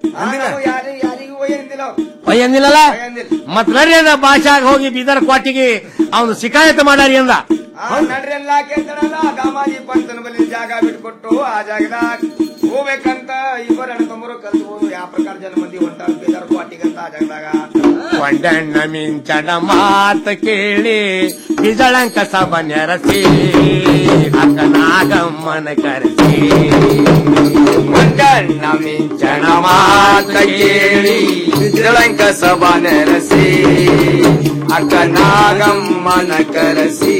[SPEAKER 4] ಒಯ್ಯಂದಿಲ್ಲಲ್ಲ ಮತ್ ನಡ್ರಿ ಅಂದ ಭಾಷಾಗ ಹೋಗಿ ಬೀದರ್ ಕ್ವಾಟಿಗೆ ಅವನು ಶಿಕಾಯತ್ ಮಾಡಾರಿ ಅಂದ
[SPEAKER 1] ನಡ್ರಿ ಎಲ್ಲ ಕೇಳ್ತಾರಲ್ಲ ದಾಮಾಜಿ ಪಂತನ ಬಳಿ ಜಾಗ ಬಿಟ್ಕೊಟ್ಟು ಆ ಜಾಗದಾಗ ಹೋಗ್ಬೇಕಂತ ಇಬ್ಬರು ಅಣ್ಣ ತಮ್ಮರು ಕಲ್ತು ಯಾವ ಪ್ರಕಾರ ಜನ ಮಂದಿ ಹೊಂಟಾರ ಬೇಜಾರು ಕ್ವಾಟಿಗಂತ ಆ ಜಾಗದಾಗ
[SPEAKER 4] ಕೊಂಡಣ್ಣ ಮಿಂಚಣ ಮಾತ ಕೇಳಿ ಬಿಜಳಂಕ ಸಭ ನೆರಸಿ ಅಕ್ಕನಾಗಮ್ಮನ ಕರೆಸಿ ಕೊಂಡಣ್ಣ ಮಿಂಚಣ ಮಾತ ಕೇಳಿ
[SPEAKER 1] ಬಿಜಳಂಕ ಸಭಾ ನೆರಸಿ ಅಕ್ಕ ನಾಗಮ್ಮನ ಕರೆಸಿ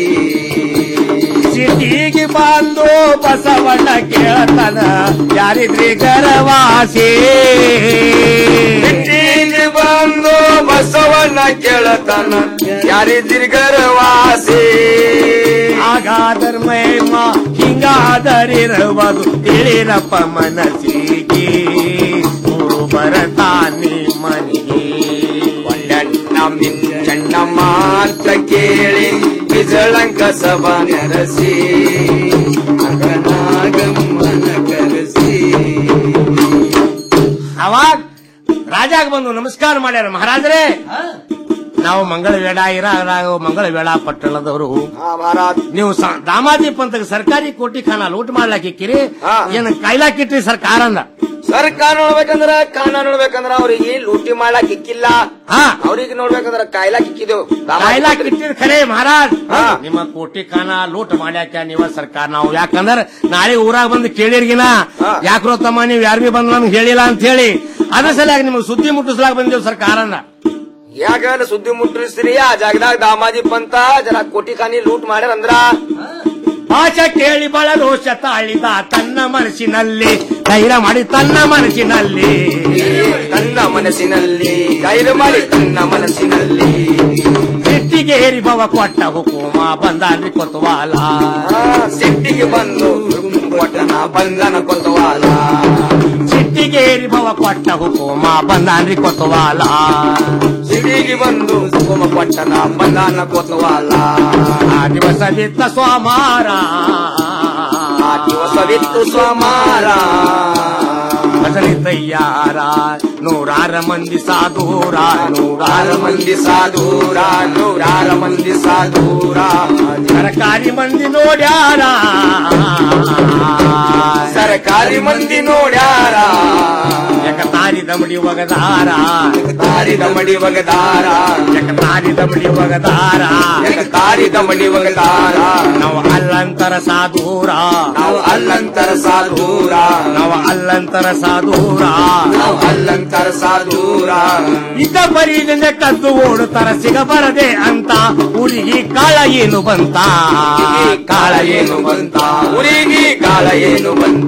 [SPEAKER 4] ಸಿಟಿಗೆ ಬಂದು ಬಸವಣ್ಣ ಕೇಳ್ತಾನ ಯಾರಿದ್ರಿ ಗರವಾಸಿ
[SPEAKER 1] ಸಿಟಿಗೆ ಬಂದು ಬಸವಣ್ಣ ಕೇಳತನ ಯಾರಿದ್ರಿ ಗರವಾಸಿ
[SPEAKER 4] ಹಾಗಾದರ್ ಮೈಮ ಹಿಂಗಾದರಿರುವುದು ತಿಳಿರಪ್ಪ ಮನಸ್ಸಿಗೆ ಗುರು ಬರತಾನೆ ಮನೆಗೆ
[SPEAKER 1] ಕೊಂಡಣ್ಣ ಮಿಂಚಣ್ಣ ಮಾತ ಕೇಳಿ ಬಿಜಳಂಕ ಸಭಾ ನೆರಸಿ ಅಕ್ಕ ನಾಗಮ್ಮನ ಕರೆಸಿ
[SPEAKER 4] ಅವಾಗ ರಾಜಾಗ ಬಂದು ನಮಸ್ಕಾರ ಮಾಡ್ಯಾರ ಮಹಾರಾಜರೇ ನಾವು ಮಂಗಳವೇಡ ಇರ ನಾವು ಮಂಗಳವೇಡ ಪಟ್ಟಣದವರು
[SPEAKER 1] ಹಾ ಮಹಾರಾಜ್
[SPEAKER 4] ನೀವು ಸ- ದಾಮಾಜಿ ಪಂತಕ್ಕೆ ಸರ್ಕಾರಿ ಕೋಟಿ ಖಾನ ಲೂಟ್ ಮಾಡ್ಲಾಕಿಕ್ಕಿರಿ ಏನ್ ಕಾಯ್ಲಾಕಿಟ್ರಿ ಸರ್ಕಾರ ಅಂದ
[SPEAKER 1] ಸರ್ಕಾರ ನೋಡ್ಬೇಕಂದ್ರ ಕಾನ ನೋಡ್ಬೇಕಂದ್ರ ಅವ್ರಿಗೆ ಲೂಟಿ ಮಾಡ್ಲಾಕ್ ಇಕ್ಕಿಲ್ಲ ಅವ್ರಿಗೆ ನೋಡ್ಬೇಕಂದ್ರ ಕಾಯ್ಲಾಕ್ ಇಕ್ಕಿದೆವು
[SPEAKER 4] ಕಾಯ್ಲಾಕ್ ಇಟ್ಟಿದ್ ಖರೆ ಮಹಾರಾಜ್ ನಿಮ್ಮ ಕೋಟಿ ಖಾನ ಲೂಟ್ ಮಾಡ್ಯಾಕ ನೀವ ಸರ್ಕಾರ ನಾವು ಯಾಕಂದ್ರ ನಾಳೆ ಊರಾಗ ಬಂದು ಕೇಳಿರ್ಗಿನ ಯಾಕ್ರೋ ತಮ್ಮ ನೀವ್ ಯಾರು ಬಿ ಬಂದ್ ನಮ್ಗೆ ಹೇಳಿಲ್ಲ ಅಂತ ಹೇಳಿ ಅದ್ರ ಸಲುವಾಗಿ ನಿಮ್ಗೆ ಸುದ್ದಿ ಮುಟ್ಟಿಸ್ಲಾಕ್ ಬಂದೇವ್ ಸರ್ಕಾರ ಅಂದ
[SPEAKER 1] ಯಾಕಂದ್ರೆ ಸುದ್ದಿ ಮುಟ್ರಿಸ್ತೀರಿ ಆ ಜಾಗದಾಗ ದಾಮಾಜಿ ಪಂತ ಜನ ಕೋಟಿ ಖಾನಿ ಲೂಟ್ ಮಾಡ್ಯಾರ ಅಂದ್ರ
[SPEAKER 4] ಭಾಷೆ ಕೇಳಿ ಬಹಳ ರೋಷ ತಾಳಿದ ತನ್ನ ಮನಸ್ಸಿನಲ್ಲಿ ಧೈರ್ಯ ಮಾಡಿ ತನ್ನ ಮನಸ್ಸಿನಲ್ಲಿ
[SPEAKER 1] ತನ್ನ ಮನಸ್ಸಿನಲ್ಲಿ ಧೈರ್ಯ ಮಾಡಿ ತನ್ನ ಮನಸ್ಸಿನಲ್ಲಿ
[SPEAKER 4] ಸಿಟ್ಟಿಗೆ ಹೇರಿ ಭವ ಕೊಟ್ಟ ಹುಕುಮ ಬಂದಾನ್ರಿ ಕೊತ್ವಾಲ
[SPEAKER 1] ಸಿಟ್ಟಿಗೆ ಬಂದು ಕೊಟ್ಟನ ಬಂಧನ ಕೊತ್ತವಾಲ
[SPEAKER 4] ಸಿಟ್ಟಿಗೆ ಹೇರಿ ಭವ ಕೊಟ್ಟ ಹುಕುಮ ಬಂದಾನ್ರಿ ಕೊತ್ವಾಲ
[SPEAKER 1] ಸಿಟಿಗೆ ಬಂದು ಸುಗಮ ಪಟ್ಟಣ ಬಂಧನ ಕೊತ್ತವಾಲ
[SPEAKER 4] ಆ ದಿವಸ ಬಿತ್ತ ಸೋಮಾರ
[SPEAKER 1] ಆ ದಿವಸವಿತ್ತು ಸೋಮಾರ
[SPEAKER 4] ಭಜನೆ ತಯ್ಯಾರ ನೂರಾರ ಮಂದಿ ಸಾಧೂರ
[SPEAKER 1] ನೂರಾರ ಮಂದಿ ಸಾಧೂರ ನೂರಾರ ಮಂದಿ ಸಾಧೂರ
[SPEAKER 4] ಸರ್ಕಾರಿ ಮಂದಿ ನೋಡ್ಯಾರ
[SPEAKER 1] ಸರ್ಕಾರಿ ಮಂದಿ ನೋಡ್ಯಾರ
[SPEAKER 4] ತಾರಿ ದಮಡಿ ಒಗದಾರ
[SPEAKER 1] ತಾರಿ ದಮಡಿ ಒಗದಾರ
[SPEAKER 4] ತಾರಿ ದಮಡಿ ಒಗದಾರ
[SPEAKER 1] ತಾರಿ ದಮಡಿ ಒಗದಾರ
[SPEAKER 4] ನಾವು ಅಲ್ಲಂತರ ಸಾಧೂರ
[SPEAKER 1] ನಾವು ಅಲ್ಲಂತರ ಸಾಧೂರ
[SPEAKER 4] ನಾವು ಅಲ್ಲಂತರ ಸಾಧೂರ
[SPEAKER 1] ನಾವು ಅಲ್ಲಂತರ ಸಾಧೂರ
[SPEAKER 4] ಇದ್ದ ಬರೀದಿಂದ ಕದ್ದು ಓಡುತ್ತರ ಸಿಗಬರದೆ ಅಂತ ಹುಡುಗಿ ಕಾಳ ಏನು ಬಂತ
[SPEAKER 1] ಕಾಳ ಏನು ಬಂತ ಊರಿಗೆ ಕಾಳ ಏನು ಬಂತ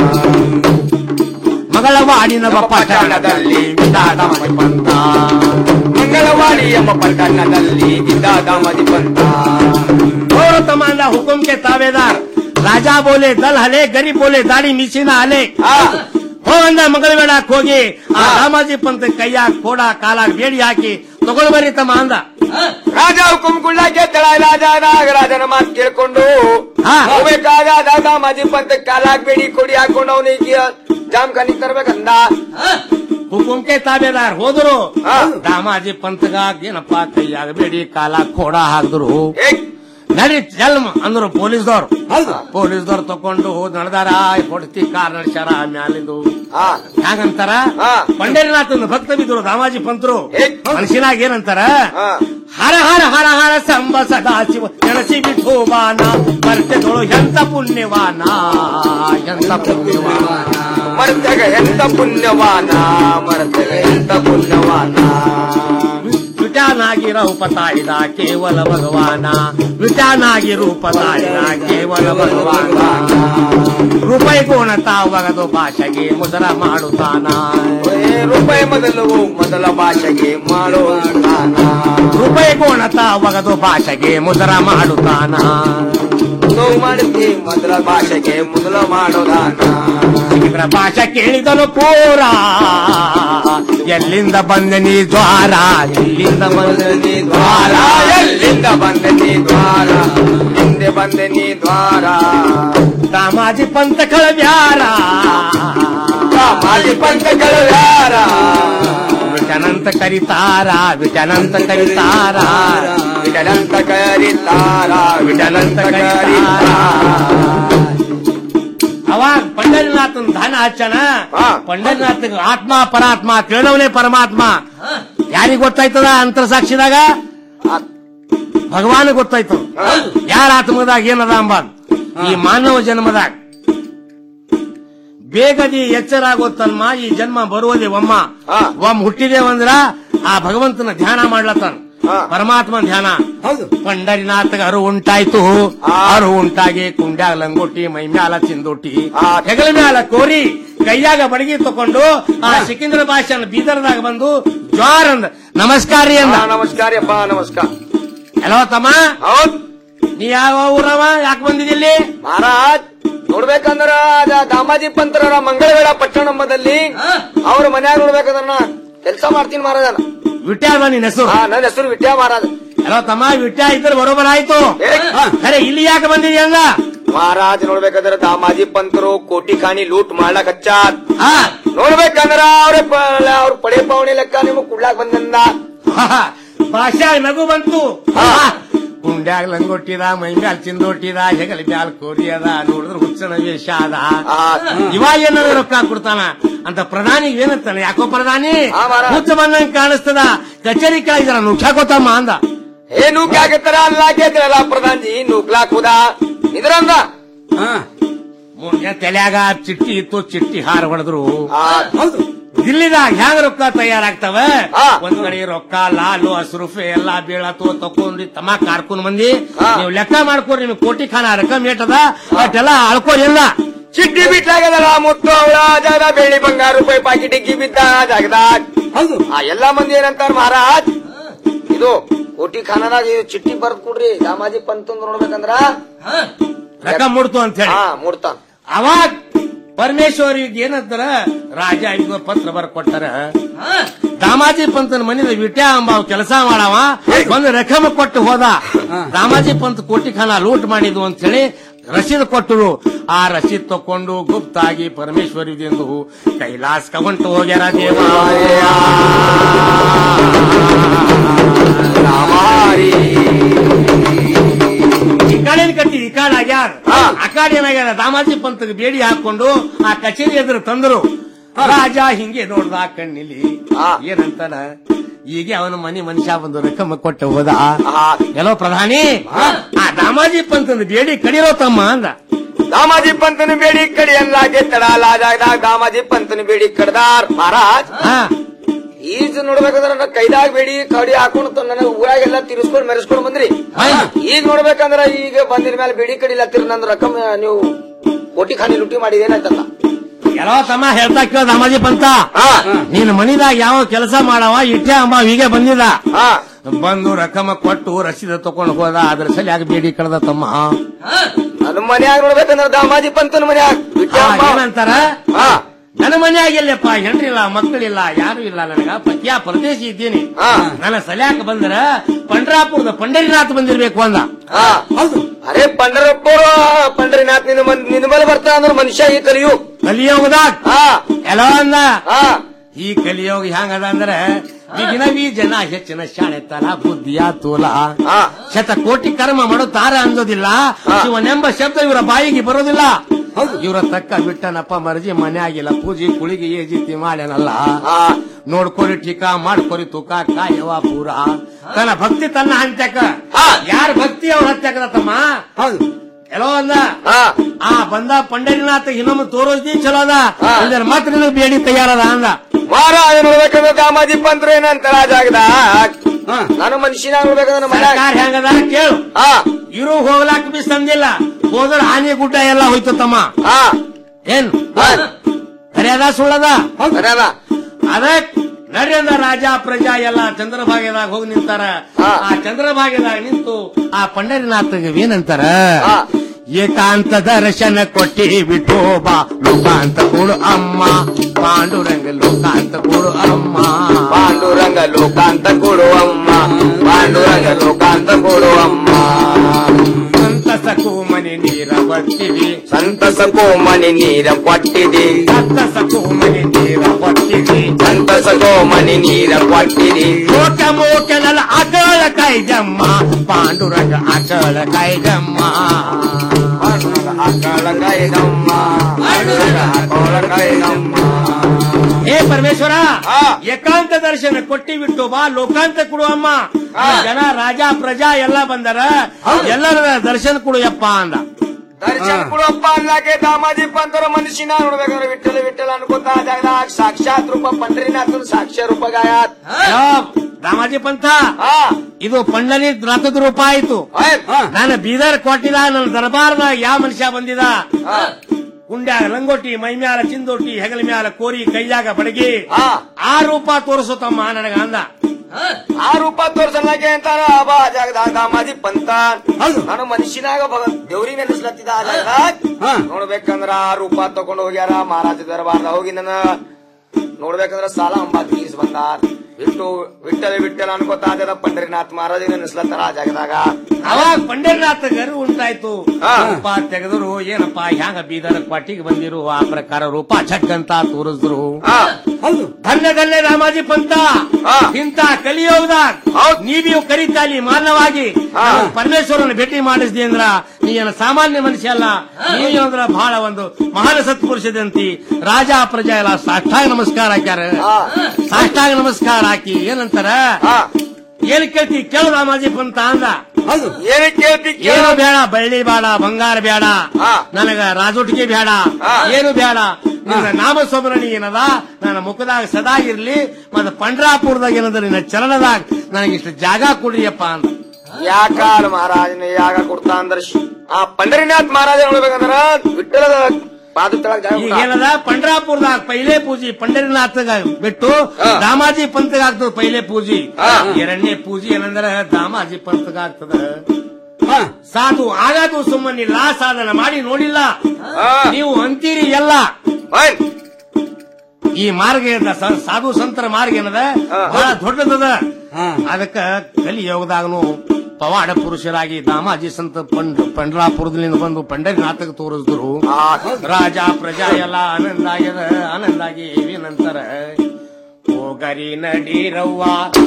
[SPEAKER 4] ಮಗಳವಾಡಿನ ಪಟ್ಟಣದಲ್ಲಿ ವಿಧಾನ ಬಂತ
[SPEAKER 1] ಮಂಗಳವಾಡಿ ಎಂಬ ಪಟ್ಟಣದಲ್ಲಿ ಇದ್ದ ಮದಿ ಬಂತ
[SPEAKER 4] और तमांदा हुकुम के ताबेदार राजा बोले दल हले गरीब बोले दाढ़ी ಮಿಸಿನ ಹಲೆ ಹೋಗಂದ ಮಂಗಳವೇಳಕ್ ಹೋಗಿ ಆ ರಾಮಾಜಿ ಪಂತ ಕೈಯಾಗ ಕೋಡ ಕಾಲಾಗ ಬೇಡಿ ಹಾಕಿ ತಗೊಳ್ ಬರ್ರಿ ತಮ್ಮ ಅಂದ
[SPEAKER 1] ರಾಜ ಹುಕುಂ ಕುಳ್ಳಕ್ಕೆ ತಳ ರಾಜನಾಗ ರಾಜನ ಮಾತು ಕೇಳ್ಕೊಂಡು ಹೋಗ್ಬೇಕಾದ ದಾದಾ ಮಾಜಿ ಪಂತ ಕಾಲಾಗ್ ಬೇಡಿ ಕೊಡಿ ಹಾಕೊಂಡು ಅವನಿಗೆ ಜಾಮ್ ಖಾನಿ ತರ್ಬೇಕಂದ
[SPEAKER 4] ಹುಕುಂಕೆ ತಾಬೇದಾರ್ ಹೋದ್ರು ರಾಮಾಜಿ ಪಂತಗಾಗ ಏನಪ್ಪ ಕೈಯಾಗ ಬೇಡಿ ಕಾಲಾಗ ಕೋಡ ಹಾಕಿದ್ರು ನಡಿ ಜಲ್ಮ ಅಂದ್ರು ಪೊಲೀಸ್ದವ್ರು ಪೊಲೀಸ್ದವ್ರು ತಕೊಂಡು ನಡೆದಾರ ಹೊಡ್ತಿ ಕಾರ್ ನಡ್ಸ್ಯಾರ ಮ್ಯಾಲಿಂದು ಹ್ಯಾಂಗಂತಾರ ಪಂಡರಿನಾಥನ ಭಕ್ತ ಬಿದ್ರು ರಾಮಾಜಿ ಪಂತರು ಮನಸ್ಸಿನಾಗ ಏನಂತಾರ ಹರ ಹರ ಹರ ಹರ ಸಂಬ ಸದಾ ಶಿವ ನೆನಸಿ ಬಿಟ್ಟು ಬಾನ ಮರ್ತೆದೊಳು ಎಂತ ಪುಣ್ಯವಾನ ಎಂತ ಪುಣ್ಯವಾನ
[SPEAKER 1] ಮರ್ತಗ ಎಂತ ಪುಣ್ಯವಾನ ಮರ್ತಗ ಎಂತ ಪುಣ್ಯವಾನ
[SPEAKER 4] ವಿಟಾನಾಗಿ ರೂಪ ತಾಳಿದ ಕೇವಲ ಭಗವಾನ ವಿಟಾನಾಗಿ ರೂಪ ತಾಳಿದ ಕೇವಲ ಭಗವಾನ ರೂಪಾಯಿ ಗುಣತ ಒಗದು ಭಾಷೆಗೆ ಮುದರ ಮಾಡುತ್ತಾನ
[SPEAKER 1] ರೂಪಾಯಿ ಮೊದಲು ಮೊದಲ ಭಾಷೆಗೆ ಮಾಡೋ
[SPEAKER 4] ರೂಪಾಯಿ ಗುಣತ ಒಗದು ಭಾಷೆಗೆ ಮುದರ ಮಾಡುತ್ತಾನ
[SPEAKER 1] ನೋವು ಮಾಡುತ್ತೆ ಮೊದಲ ಭಾಷೆಗೆ ಮೊದಲ ಮಾಡೋದಾನ
[SPEAKER 4] ಇದರ ಭಾಷೆ ಕೇಳಿದನು ಪೂರ ಎಲ್ಲಿಂದ ಬಂದ ನೀ ದ್ವಾರ ಎಲ್ಲಿಂದ ಬಂದ ನೀ ದ್ವಾರ
[SPEAKER 1] ಎಲ್ಲಿಂದ ಬಂದ ನೀ ದ್ವಾರ ಹಿಂದೆ ಬಂದ ನೀ ದ್ವಾರ
[SPEAKER 4] ರಾಮಾಜಿ ಪಂತ ಕಳವ್ಯಾರ
[SPEAKER 1] ರಾಮಾಜಿ ಪಂತ ಕಳವ್ಯಾರ
[SPEAKER 4] ವಿಟನಂತ ಕರಿತಾರ ವಿಟನಂತ ಕರಿತಾರ
[SPEAKER 1] ವಿಟನಂತ ಕರಿತಾರ
[SPEAKER 4] ವಿಟನಂತ ಕರಿತಾರ ಅವಾಗ ಪಂಡರಿನಾಥನ್ ದಾನ ಹಚ್ಚಣ ಪಂಡರಿನಾಥ ಆತ್ಮ ಪರಾತ್ಮ ತಿಳಿದವನೇ ಪರಮಾತ್ಮ ಯಾರಿಗ್ ಗೊತ್ತಾಯ್ತದ ಅಂತರ ಸಾಕ್ಷಿದಾಗ ಭಗವಾನ್ ಗೊತ್ತಾಯ್ತು ಯಾರ ಆತ್ಮದಾಗ ಏನದ ಅಂಬಾದ್ ಈ ಮಾನವ ಜನ್ಮದಾಗ ಬೇಗದಿ ಎಚ್ಚರಾಗೋ ತನ್ಮ ಈ ಜನ್ಮ ಬರುವುದೇ ಒಮ್ಮ ಒಮ್ಮ ಹುಟ್ಟಿದೇವಂದ್ರ ಆ ಭಗವಂತನ ಧ್ಯಾನ ಮಾಡ್ಲತ್ತಾನ ಪರಮಾತ್ಮನ ಧ್ಯಾನ ಪಂಡರಿನಾಥಗ ಅರು ಉಂಟಾಯ್ತು ಅರು ಉಂಟಾಗಿ ಕುಂಡ್ಯಾಗ ಲಂಗೋಟಿ ಮೈ ಮ್ಯಾಲ ಚಿಂದೋಟಿ ಹೆಗಲ ಮ್ಯಾಲ ಕೋರಿ ಕೈಯಾಗ ಬಡಗಿ ತಕೊಂಡು ಆ ಸಿಕಿಂದ್ರ ಭಾಷೆನ ಬೀದರ್ದಾಗ ಬಂದು ಜ್ವಾರ್ ಅಂದ ನಮಸ್ಕಾರ ರೀ ಅಂದ
[SPEAKER 1] ನಮಸ್ಕಾರ ಅಪ್ಪ ನಮಸ್ಕಾರ
[SPEAKER 4] ಹಲೋ ತಮ್ಮ ನೀ ಯಾವ ಊರವ ಯಾಕೆ ಬಂದಿದ್ದಿಲ್ಲಿ
[SPEAKER 1] ಮಹಾರಾಜ್ ನೋಡ್ಬೇಕಂದ್ರ ಅದ ದಾಮಾಜಿ ಪಂತರ ಮಂಗಳವೇಳ ಪಟ್ಟಣಂಬದಲ್ಲಿ ಅವ್ರ ಮನ್ಯಾಗ ನೋಡ್ಬೇಕಂದ್ರ ಕೆಲಸ ಮಾಡ್ತೀನಿ ಮಹಾರಾಜನ
[SPEAKER 4] ವಿಟ್ಯಾದ ನಿನ್ನ ಹೆಸರು
[SPEAKER 1] ನನ್ನ ಹೆಸರು ವಿಟ್ಯ ಮಹಾರಾಜ
[SPEAKER 4] ಹಲೋ ತಮ್ಮ ವಿಟ್ಯ ಇದ್ರೆ ಬರೋಬರ್ ಆಯ್ತು ಅರೆ ಇಲ್ಲಿ ಯಾಕೆ ಬಂದಿದ್ಯಾ ಅಂದ
[SPEAKER 1] ಮಹಾರಾಜ್ ನೋಡ್ಬೇಕಂದ್ರ ದಾಮಾಜಿ ಪಂತರು ಕೋಟಿ ಕಾಣಿ ಲೂಟ್ ಮಾಡ್ಲಕ್ ಹಚ್ಚಾತ್ ನೋಡ್ಬೇಕಂದ್ರ ಅವ್ರ ಅವ್ರ ಪಡೆ ಪಾವಣಿ ಲೆಕ್ಕ ನಿಮಗ್ ಕುಡ್ಲಾಕ್ ಬಂದಿಂದ
[SPEAKER 4] ಭಾಷಾ ನಗು ಬಂತು ಕುಂಡ್ಯಾಗ ಲಂಗೊಟ್ಟಿದ ಮೈ ಮ್ಯಾಲ್ ಚಿಂದೊಟ್ಟಿದ ಹೆಗಲ ಮ್ಯಾಲ್ ಕೋರಿ ಅದ ನೋಡಿದ್ರೆ ಹುಚ್ಚನ ವೇಷ ಅದ ಇವಾಗ ಏನಾದ್ರು ರೊಕ್ಕ ಕೊಡ್ತಾನ ಅಂತ ಪ್ರಧಾನಿ ಏನಂತಾನೆ ಯಾಕೋ ಪ್ರಧಾನಿ ಹುಚ್ಚ ಬಂದಂಗ್ ಕಾಣಿಸ್ತದ ಕಚೇರಿ ಕೆಳಗಿದಾರ ನುಗ್ಸಾಕೋತಮ್ಮ ಅಂದ
[SPEAKER 1] ಏ ನೂಕಾಕತ್ತಾರ ಅಲ್ಲಾಕೇತ್ರಲ್ಲ ಪ್ರಧಾನ್ ಜಿ ನೂಕ್ಲಾಕುದ ಇದ್ರಂದ
[SPEAKER 4] ಮುಂದೆ ತಲ್ಯಾಗ ಚಿಟ್ಟಿ ಇತ್ತು ಚಿಟ್ಟಿ ಹಾರ ಹೊಡೆದ್ರು ದಿಲ್ಲಿದಾಗ ಹ್ಯಾಂಗ ರೊಕ್ಕ ತಯಾರಾಗ್ತಾವ ಒಂದ್ ಕಡೆ ರೊಕ್ಕ ಲಾಲು ಹಸ್ರುಫೆ ಎಲ್ಲಾ ಬೀಳತ್ತು ತಕೊಂಡ್ರಿ ತಮ್ಮ ಕಾರ್ಕೊಂಡ್ ಮಂದಿ ನೀವು ಲೆಕ್ಕ ಮಾಡ್ಕೊಡ್ರಿ ನಿಮ್ಗೆ ಕೋಟಿ ಖಾನ ರೊಕ್ಕ ಮೇಟದ ಅಷ್ಟೆಲ್ಲ ಅಳ್ಕೋರಿಲ್ಲ
[SPEAKER 1] ಚಿಟ್ಟಿ ಬಿಟ್ಟಾಗದಲ್ಲ ಮುತ್ತು ಅವಳ ಜಾಗ ಬೆಳ್ಳಿ ಬಂಗಾರ ರೂಪಾಯಿ ಪಾಕಿಟ್ ಇಕ್ಕಿ ಬಿದ್ದ ಜಾಗದಾಗ ಹೌದು ಆ ಎಲ್ಲಾ ಮಂದಿ ಏನಂತಾರ ಮಹಾರಾಜ್ ಇದು ಕೋಟಿ ಖಾನದಾಗ ಇದು ಚಿಟ್ಟಿ ಬರ್ದ್ ಕೊಡ್ರಿ ದಾಮಾಜಿ ಪಂತಂದ್ ನೋಡ್ಬೇಕಂದ್ರ
[SPEAKER 4] ರೊಕ್ಕ ಮುಡ್ತು ಅಂತ ಹೇಳಿ
[SPEAKER 1] ಹಾ ಮುಡ್ತಾನ
[SPEAKER 4] ಅವಾಗ ಪರಮೇಶ್ವರಿಗೆ ಏನಂತಾರ ರಾಜ ಈಗ ಪತ್ರ ಬರ್ ಕೊಟ್ಟಾರ ದಾಮಾಜಿ ಪಂತನ ಮನಿದ ವಿಟ್ಯ ಅಂಬ ಕೆಲಸ ಮಾಡವ ಒಂದು ರಕಮ ಕೊಟ್ಟು ಹೋದ ದಾಮಾಜಿ ಪಂತ್ ಕೋಟಿ ಖಾನ ಲೂಟ್ ಮಾಡಿದ್ವು ಅಂತ ಹೇಳಿ ರಸೀದ್ ಕೊಟ್ಟರು ಆ ರಸೀದ್ ತಕೊಂಡು ಗುಪ್ತಾಗಿ ಪರಮೇಶ್ವರಿದಿಂದ ಕೈಲಾಸ್ ಕವಂಟು ಹೋಗ್ಯಾರ ದೇವ ಈ ಕಾಡೇನ್ ಕಟ್ಟಿ ಈ ಕಾಡ್ ಆಗ್ಯಾರ ಆ ಕಾಡ್ ಏನಾಗ್ಯಾರ ದಾಮಾಜಿ ಪಂತಗೆ ಬೇಡಿ ಹಾಕೊಂಡು ಆ ಕಚೇರಿ ಎದುರು ತಂದರು ರಾಜ ಹಿಂಗೆ ನೋಡ್ದ ಕಣ್ಣಿಲಿ ಏನಂತಾನ ಈಗ ಅವನ ಮನಿ ಮನುಷ್ಯ ಬಂದು ರಕಮ ಕೊಟ್ಟು ಹೋದ ಎಲ್ಲೋ ಪ್ರಧಾನಿ ಆ ದಾಮಾಜಿ ಪಂತನ ಬೇಡಿ ಕಡಿರೋ ತಮ್ಮ ಅಂದ
[SPEAKER 1] ದಾಮಾಜಿ ಪಂತನ ಬೇಡಿ ಕಡಿ ಅಲ್ಲಾಗೆ ತಡ ಲಾಜಾಗದಾಗ ದಾಮಾಜಿ ಪಂತನ ಬೇಡಿ ಕಡ್ದಾರ್ ಮಹಾರಾಜ್ ಈಜ್ ನೋಡ್ಬೇಕಂದ್ರ ನನ್ನ ಕೈದಾಗ ಬೇಡಿ ಕಡಿ ಹಾಕೊಂಡು ನನಗೆ ಊರಾಗೆಲ್ಲ ತಿರ್ಸ್ಕೊಂಡ್ ಮೆರೆಸ್ಕೊಂಡ್ ಬಂದ್ರಿ ಈಗ ನೋಡ್ಬೇಕಂದ್ರ ಈಗ ಬಂದಿನ ಮೇಲೆ ಬೇಡಿ ಕಡಿಲ್ಲ ತಿರ್ ನಂದು ರಕಮ್ ನೀವು ಕೋಟಿ ಖಾನಿ ಲುಟ್ಟಿ ಮಾಡಿದ ಏನಾಯ್ತಲ್ಲ
[SPEAKER 4] ಎಲ್ಲೋ ತಮ್ಮ ಹೇಳ್ತಾ ಕೇಳ ದಾಮಾಜಿ ಪಂತ ನೀನ್ ಮನಿದಾಗ ಯಾವ ಕೆಲಸ ಮಾಡವ ಇಟ್ಟೆ ಅಂಬ ಹೀಗೆ ಬಂದಿದ ಬಂದು ರಕಮ ಕೊಟ್ಟು ರಸೀದ ತಕೊಂಡು ಹೋದ ಅದ್ರ ಸಲಿಯಾಗಿ ಬೇಡಿ ಕಳೆದ ತಮ್ಮ
[SPEAKER 1] ನನ್ನ ಮನ್ಯಾಗ ನೋಡ್ಬೇಕಂದ್ರ ದಾಮಾಜಿ ಪಂತನ ಮನ್ಯಾಗ ಬಿಟ್ಟೆ
[SPEAKER 4] ಆ,
[SPEAKER 1] ಅಮ್ಮ.
[SPEAKER 4] ಏನಂತಾರ ನನ್ನ ಮನ್ಯಾಗ ಎಲ್ಲಪ್ಪ ಹೆಂಡ್ರಿಲ್ಲ ಮಕ್ಕಳಿಲ್ಲ ಯಾರು ಇಲ್ಲ ನನಗ ಪತ್ಯ ಪರದೇಶಿ ಇದ್ದೀನಿ ನನ್ನ ಸಲ್ಯಾಕ ಬಂದ್ರ ಪಂಡ್ರಾಪುರದ ಪಂಡರಿನಾಥ್ ಬಂದಿರ್ಬೇಕು ಅಂದ
[SPEAKER 1] ಹೌದು ಅರೆ ಪಂಡರಪ್ಪರ ಪಂಡರಿನಾಥ್ ನಿನ್ನ ಮನ್- ನಿನ್ನ ಮೇಲೆ ಬರ್ತಾ ಅಂದ್ರೆ ಮನುಷ್ಯ ಈ ಕಲಿಯು
[SPEAKER 4] ಕಲಿಯೋಗದಾಗ ಎಲ್ಲ ಅಂದ ಈ ಕಲಿಯೋಗ ಹ್ಯಾಂಗದ ಅಂದ್ರೆ ಈಗಿನ ಈ ಜನ ಹೆಚ್ಚಿನ ಶಾಣೆ ತಲ ಬುದ್ಧಿಯ ತೋಲ ಶತ ಕೋಟಿ ಕರ್ಮ ಮಾಡೋ ತಾರ ಅಂದೋದಿಲ್ಲ ಶಿವನೆಂಬ ಶಬ್ದ ಇವರ ಬಾಯಿಗೆ ಬರೋದಿಲ್ಲ ಇವರ ತಕ್ಕ ಬಿಟ್ಟನಪ್ಪ ಮರ್ಜಿ ಮನೆ ಆಗಿಲ್ಲ ಪೂಜೆ ಕುಳಿಗೆ ಏಜಿತಿ ಮಾಡ್ಯಾನಲ್ಲ ನೋಡ್ಕೊರಿ ಟೀಕಾ ಮಾಡ್ಕೊರಿ ತೂಕ ಕಾಯವ ಪೂರ ತನ್ನ ಭಕ್ತಿ ತನ್ನ ಹಂತ್ಯಕ ಯಾರ ಭಕ್ತಿ ಅವ್ರ ಹತ್ಯಾಕದ ತಮ್ಮ ಹೌದು ಎಲ್ಲೋ ಅಂದ ಆ ಬಂದ ಪಂಡರಿನಾಥ ಇನ್ನೊಮ್ಮೆ ತೋರೋದಿ ಚಲೋ ಅದ ಇಲ್ದಿರ ಮತ್ತೆ ನಿನಗೆ ಬೇಡಿ ತಯಾರದ ಅಂದ
[SPEAKER 1] ಮಹಾರಾಜ ನೋಡ್ಬೇಕಂದ್ರ ದಾಮಾಜಿ ಪಂತ್ರ ಏನಂತ ರಾಜಾಗದ ನಾನು ಮನುಷ್ಯನಾಗ ನೋಡ್ಬೇಕಂದ್ರ ಮನ್ಯಾಗ
[SPEAKER 4] ಸರ್ಕಾರ ಹೆಂಗದ ಕೇಳು ಇರು ಹೋಗ್ಲಾಕ ಬಿ ಸಂದಿಲ್ಲ ಹೋದ್ರ ಹಾನಿ ಗುಡ್ಡ ಎಲ್ಲ ಹೋಯ್ತು ತಮ್ಮ ಏನ್ ಕರೆಯದ ಸುಳ್ಳದ ಅದ ನಡ್ರಿ ಅಂದ ರಾಜ ಪ್ರಜಾ ಎಲ್ಲ ಚಂದ್ರಭಾಗ್ಯದಾಗ ಹೋಗಿ ನಿಂತಾರ ಆ ಚಂದ್ರಭಾಗ್ಯದಾಗ ನಿಂತು ಆ ಪಂಡರಿನಾಥಗೆ ಏನಂತಾರ ಏಕಾಂತ ದರ್ಶನ ಕೊಟ್ಟಿ ವಿಠೋಬಾ ಲೋಕಾಂತ ಕೊಡು ಅಮ್ಮ ಪಾಂಡುರಂಗ ಲೋಕಾಂತ ಕೊಡು ಅಮ್ಮ
[SPEAKER 1] ಪಾಂಡುರಂಗ ಲೋಕಾಂತ ಕೊಡು ಅಮ್ಮ ಪಾಂಡುರಂಗ ಲೋಕಾಂತ ಕೊಡು ಅಮ್ಮ
[SPEAKER 4] ಸಂತಸಕ್ಕೂ ಮನೆ ನೀರ ಬತ್ತಿವಿ
[SPEAKER 1] ಸಂತಸಕ್ಕೂ ಮನೆ ನೀರ ಕೊಟ್ಟಿದೆ
[SPEAKER 4] ಸಂತಸಕ್ಕೂ ಮನೆ ನೀರ ಕೊಟ್ಟಿವಿ
[SPEAKER 1] ಸಂತಸಕ್ಕೂ ಮನೆ ನೀರ ಕೊಟ್ಟಿದೆ
[SPEAKER 4] ಮೋಕ ಮೋಕಲಲ ಅಕಳ ಕೈಜಮ್ಮ ಪಾಂಡುರಂಗ ಅಕಳ ಕೈಜಮ್ಮ
[SPEAKER 1] ಅಕಳ ಕೈದಮ್ಮ ಅಕಳ ಕೈದಮ್ಮ
[SPEAKER 4] ಹೇ ಪರಮೇಶ್ವರ ಏಕಾಂತ ದರ್ಶನ ಕೊಟ್ಟಿ ಬಿಟ್ಟು ಬಾ ಲೋಕಾಂತ ಕೊಡು ಅಮ್ಮ ಜನ ರಾಜ ಪ್ರಜಾ ಎಲ್ಲ ಬಂದರ ಎಲ್ಲರ ದರ್ಶನ ಕೊಡುಯಪ್ಪ ಅಂದ
[SPEAKER 1] ದರ್ಶನ ಕೊಡಪ್ಪ ಅಲ್ಲಾಕೆ ದಾಮಾಜಿ ಪಂತರ ಮನುಷ್ಯನ ನೋಡ್ಬೇಕಂದ್ರೆ ವಿಠಲ ವಿಠಲ ಅನ್ಕೋತ ಜಾಗದಾಗ ಸಾಕ್ಷಾತ್ ರೂಪ ಪಂಡ್ರಿನಾಥನ್ ಸಾಕ್ಷ್ಯ ರೂಪ ಗಾಯಾತ್
[SPEAKER 4] ಅಯ್ಯೋ, ರಾಮಾಜಿ ಪಂಥ ಇದು ಪಂಡಲಿ ರಥದ ರೂಪ ಆಯ್ತು ನಾನು ಬೀದರ್ ಕೊಟ್ಟಿದ ನನ್ನ ದರ್ಬಾರ್ದಾಗ ಯಾವ ಮನುಷ್ಯ ಬಂದಿದ ಕುಂಡ್ಯಾಗ ಲಂಗೋಟಿ ಮೈಮ್ಯಾಲ ಚಿಂದೋಟಿ ಹೆಗಲ ಮ್ಯಾಲ ಕೋರಿ ಕೈಯಾಗ ಬಡಗಿ ಆ ರೂಪ ತೋರಿಸು ತಮ್ಮ ನನಗ ಅಂದ
[SPEAKER 1] ಆ ರೂಪ ತೋರ್ಸಲ್ಲಾಕೆ ಅಂತಾರ ಅಬಾ ಜಾಗದಾಗ ದಾಮಾಜಿ ಪಂತ ನಾನು ಮನುಷ್ಯನಾಗ ಭಗ- ದೇವ್ರಿಗೆ ನೆನೆಸ್ಲತ್ತಿದ ಆ ಜಾಗದಾಗ ನೋಡ್ಬೇಕಂದ್ರ ಆ ರೂಪ ತಗೊಂಡು ಹೋಗ್ಯಾರ ಮಹಾರಾಜ ದರ್ಬಾರ್ದ ಹೋಗಿ ನನ್ನ ನೋಡ್ಬೇಕಂದ್ರ ಸಾಲ ಅಂಬಾ ತೀರ್ಸ್ ಬಂದಾರ ಬಿಟ್ಟು ವಿಠಲ ವಿಠಲ ಅನ್ಕೋತ ಆದ ಪಂಡರಿನಾಥ್ ಮಹಾರಾಜ ನೆನೆಸ್ಲತ್ತಾರ ಆ ಜಾಗದಾಗ
[SPEAKER 4] ಅವಾಗ ಪಂಡರಿನಾಥ ಗರು ಉಂಟಾಯ್ತು ರೂಪ ತೆಗೆದ್ರು ಏನಪ್ಪಾ ಹ್ಯಾಂಗ ಬೀದರ್ ಕ್ವಾಟಿಗೆ ಬಂದಿರು ಆ ಪ್ರಕಾರ ರೂಪ ಚಕ್ ಅಂತ ತೋರಿಸಿದ್ರು ಧನ್ಯ ಧನ್ಯ ರಾಮಾಜಿ ಪಂತ ಇಂತ ಕಲಿಯೋಗದಾಗ ನೀವಿಯು ಕರೀತಾಲಿ ಮಾನವಾಗಿ ಪರಮೇಶ್ವರನ ಭೇಟಿ ಮಾಡಿಸ್ದಿ ಅಂದ್ರ ನೀನು ಸಾಮಾನ್ಯ ಮನುಷ್ಯ ಅಲ್ಲ ನೀವೇನಂದ್ರ ಬಹಳ ಒಂದು ಮಹಾನ್ ಸತ್ಪುರುಷದಂತಿ ರಾಜ ಪ್ರಜಾ ಎಲ್ಲ ಸಾಷ್ಟಾಂಗ ನಮಸ್ಕಾರ ಹಾಕ್ಯಾರ ಸಾಷ್ಟಾಂಗ ನಮಸ್ಕಾರ ಹಾಕಿ ಏನಂತಾರ ಏನ್ ಕೇಳ್ತಿ ಕೇಳು ರಾಮಾಜಿ ಪಂತ ಅಂದ
[SPEAKER 1] ಏನ್ ಕೇಳ್ತಿ
[SPEAKER 4] ಏನು ಬೇಡ ಬೆಳ್ಳಿ ಬೇಡ ಬಂಗಾರ ಬೇಡ ನನಗ ರಾಜೋಟಿಗೆ ಬೇಡ ಏನು ಬೇಡ ನಿನ್ನ ನಾಮ ಸ್ಮರಣಿ ಏನದ ನನ್ನ ಮುಖದಾಗ ಸದಾ ಇರ್ಲಿ ಮತ್ತೆ ಪಂಡ್ರಾಪುರದಾಗ ಏನದ ನಿನ್ನ ಚಲನದಾಗ ನನಗಿಷ್ಟು ಜಾಗ ಕೊಡ್ರಿಯಪ್ಪ ಅಂತ
[SPEAKER 1] ಯಾಕಾಲ ಮಹಾರಾಜನ ಯಾಗ ಕೊಡ್ತಾ ಅಂದ್ರ ಶ್- ಆ ಪಂಡರಿನಾಥ್ ಮಹಾರಾಜ ನೋಡ್ಬೇಕಂದ್ರ ವಿಠಲದ ಪಾದ ತೆಳಗ್ ಜಾಗ
[SPEAKER 4] ಈಗ
[SPEAKER 1] ಕೊಟ್ಟ.
[SPEAKER 4] ಏನದ ಪಂಡ್ರಾಪುರದಾಗ ಪೈಲೆ ಪೂಜಿ ಪಂಡರಿನಾಥಗ ಬಿಟ್ಟು ದಾಮಾಜಿ ಪಂತಗ ಆಗ್ತದ ಪೈಲೆ ಪೂಜಿ ಎರಡನೇ ಪೂಜಿ ಏನಂದ್ರ ದಾಮಾಜಿ ಪಂತಗ ಆಗ್ತದ ಸಾಧು ಆಗದು ಸುಮ್ಮನೆ ಲಾ ಸಾಧನ ಮಾಡಿ ನೋಡಿಲ್ಲ ನೀವು ಅಂತೀರಿ ಎಲ್ಲ ಈ ಮಾರ್ಗ ಏನದ ಸ- ಸಾಧು ಸಂತರ ಮಾರ್ಗ ಏನದ ಬಹಳ ದೊಡ್ಡದದ ಅದಕ್ಕ ಕಲಿಯೋಗದಾಗನು ಪವಾಡ ಪುರುಷರಾಗಿ ದಾಮಾಜಿ ಸಂತ ಪಂಡ್ ಪಂಡ್ರಾಪುರದಿಂದ ಬಂದು ಪಂಡರಿನಾಥಕ್ಕೆ ತೋರಿಸಿದ್ರು ರಾಜ ಪ್ರಜಾ ಎಲ್ಲ ಆನಂದ ಆಗ್ಯದ ಆನಂದ ಆಗಿ ಏನಂತಾರ ಹೋಗರಿ ನಡೀರವ್ವ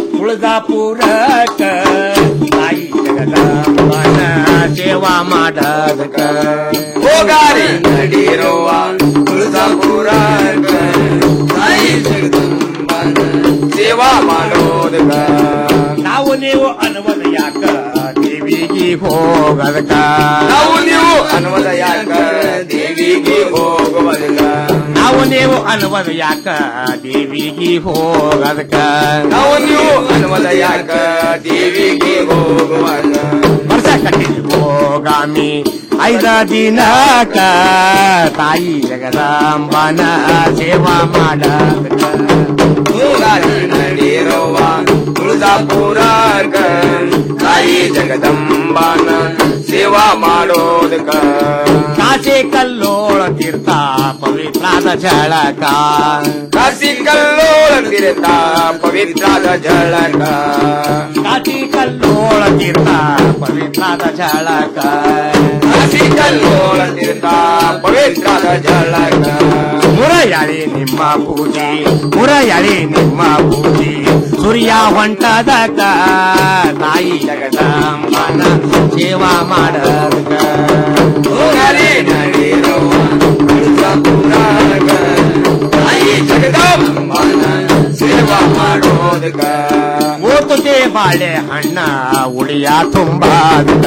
[SPEAKER 4] ತುಳಜಾಪುರಕ್ಕ ತಾಯಿ ಜಗದಾಂಬನ ಸೇವಾ ಮಾಡದಕ್ಕ
[SPEAKER 1] ಹೋಗಾರಿ ನಡೀರವ್ವ ತುಳಜಾಪುರಕ್ಕ ತಾಯಿ ಜಗದಂಬನ ಸೇವಾ ಮಾಡೋದಕ್ಕ
[SPEAKER 4] ನಾವು ನೀವು ಅನ್ನುವುದು ಯಾಕ ದೇವಿಗೆ ಹೋಗದಕ್ಕ
[SPEAKER 1] ನಾವು ನೀವು ಅನ್ನುವುದ ಯಾಕ ದೇವಿಗೆ ಹೋಗುವುದಕ್ಕ
[SPEAKER 4] ನಾವು ನೀವು ಅನ್ನುವುದು ಯಾಕ ದೇವಿಗೆ ಹೋಗದಕ್ಕ
[SPEAKER 1] ನಾವು ನೀವು ಅನ್ನುವುದ ಯಾಕ ದೇವಿಗೆ ಹೋಗುವಾಗ
[SPEAKER 4] ವರ್ಷ ಕಟ್ಟಿದ ಹೋಗಾಮಿ ಐದ ದಿನಕ ತಾಯಿ ಜಗದಾಂಬನ ಸೇವಾ ಮಾಡದಕ್ಕ
[SPEAKER 1] ಹೋಗಾರಿ ನಡೀರವ್ವ ತುಳಜಾಪುರಕ್ಕ ತಾಯಿ ಜಗದಂಬನ ಸೇವಾ ಮಾಡೋದಕ್ಕ
[SPEAKER 4] ಕಾಸೆ ಕಲ್ಲೋಳ ತೀರ್ಥ ಪವಿತ್ರಾದ ಜಳಕ
[SPEAKER 1] ಕಾಸಿ ಕಲ್ಲೋಳ ತೀರ್ಥ ಪವಿತ್ರಾದ ಜಳಕ
[SPEAKER 4] ಕಾಸಿ ಕಲ್ಲೋಳ ತೀರ್ಥ ಪವಿತ್ರಾದ ಜಳಕ
[SPEAKER 1] ಕಾಸಿ ಕಲ್ಲೋಳ ತೀರ್ಥ ಪವಿತ್ರಾದ ಜಳಕ
[SPEAKER 4] ಮುರಯಾಳಿ ನಿಮ್ಮ ಪೂಜೆ ಮುರಯಾಳಿ ನಿಮ್ಮ ಪೂಜೆ ಸೂರ್ಯ ಹೊಂಟದಕ ತಾಯಿ ಜಗದಾಂಬನ ಸೇವಾ ಮಾಡದಕ
[SPEAKER 1] ಹೋಗಾರಿ ನಡೀರವ್ವ ತುಳಜಾಪುರಕ್ಕ ತಾಯಿ ಜಗದಂಬನ ಸೇವಾ ಮಾಡೋದಕ್ಕ
[SPEAKER 4] ಓತುತೆ ಬಾಳೆ ಹಣ್ಣ ಉಳಿಯ ತುಂಬಾದಕ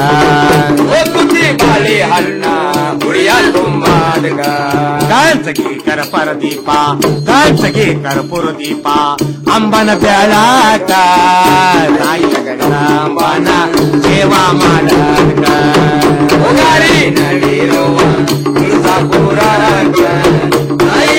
[SPEAKER 1] ಓತುತಿ ಬಾಳೆ ಹಣ್ಣ ಉಳಿಯ ತುಂಬಾದಕ
[SPEAKER 4] ಕಾಂಚಗಿ ಕರ್ಪರ ದೀಪ ಕಾಂಚಗಿ ಕರ್ಪೂರ ದೀಪ ಅಂಬನ ಬೆಳಕ ತಾಯಿ ಜಗದಾಂಬನ ಸೇವಾ ಮಾಡಕ
[SPEAKER 1] ಹೋಗಾರಿ ನಡೀರವ್ವ ತುಳಜಾಪುರಕ್ಕ ತಾಯಿ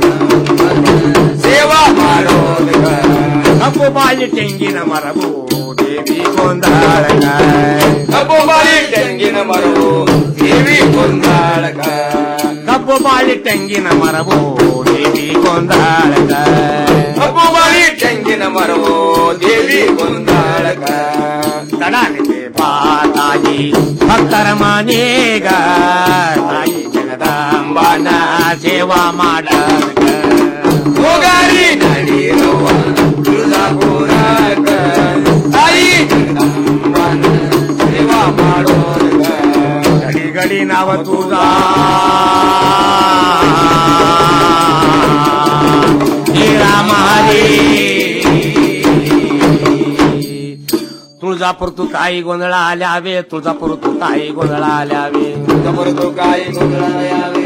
[SPEAKER 1] ಜಗದಂಬನ ಸೇವಾ ಮಾಡೋದಕ್ಕ
[SPEAKER 4] ಕಪ್ಪು ಬಾಯಿ ತೆಂಗಿನ ಮರವು ದೇವಿ ಗೊಂದಾಳಕ
[SPEAKER 1] ಕಬ್ಬು ಬಾಳಿ ತೆಂಗಿನ ಮರವು ದೇವಿ ಕೊಂದಾಳಕ
[SPEAKER 4] ಕಪ್ಪು ಬಾಯಿ ತೆಂಗಿನ ಮರವು ದೇವಿ ಗೊಂದಾಳಕ
[SPEAKER 1] ಕಬ್ಬು ಬಾಳಿ ತೆಂಗಿನ ಮರವು ದೇವಿ ಕೊಂದಾಳಕ
[SPEAKER 4] ತಡಾನಿದೆ ಬಾ ತಾಯಿ ಭಕ್ತರ ಮನೆಗ ತಾಯಿ ಜಗದಾಂಬನ ಸೇವಾ ಮಾಡಕ
[SPEAKER 1] ಹೋಗಾರಿ ನಡೀರವ್ವ ತುಳಜಾಪುರಕ್ಕ ತಾಯಿ ಜಗದಂಬನ ಸೇವಾ ಮಾಡೋದಕ್ಕ
[SPEAKER 4] ಗಡಿ ಗಡಿ ನಾವ ತೂದ ರಾಮಹರಿ तुळजापूर तू काही गोंधळ आल्यावे तुळजापूर तू काही गोंधळ आल्यावे
[SPEAKER 1] तुळजापूर तू काही गोंधळ आल्यावे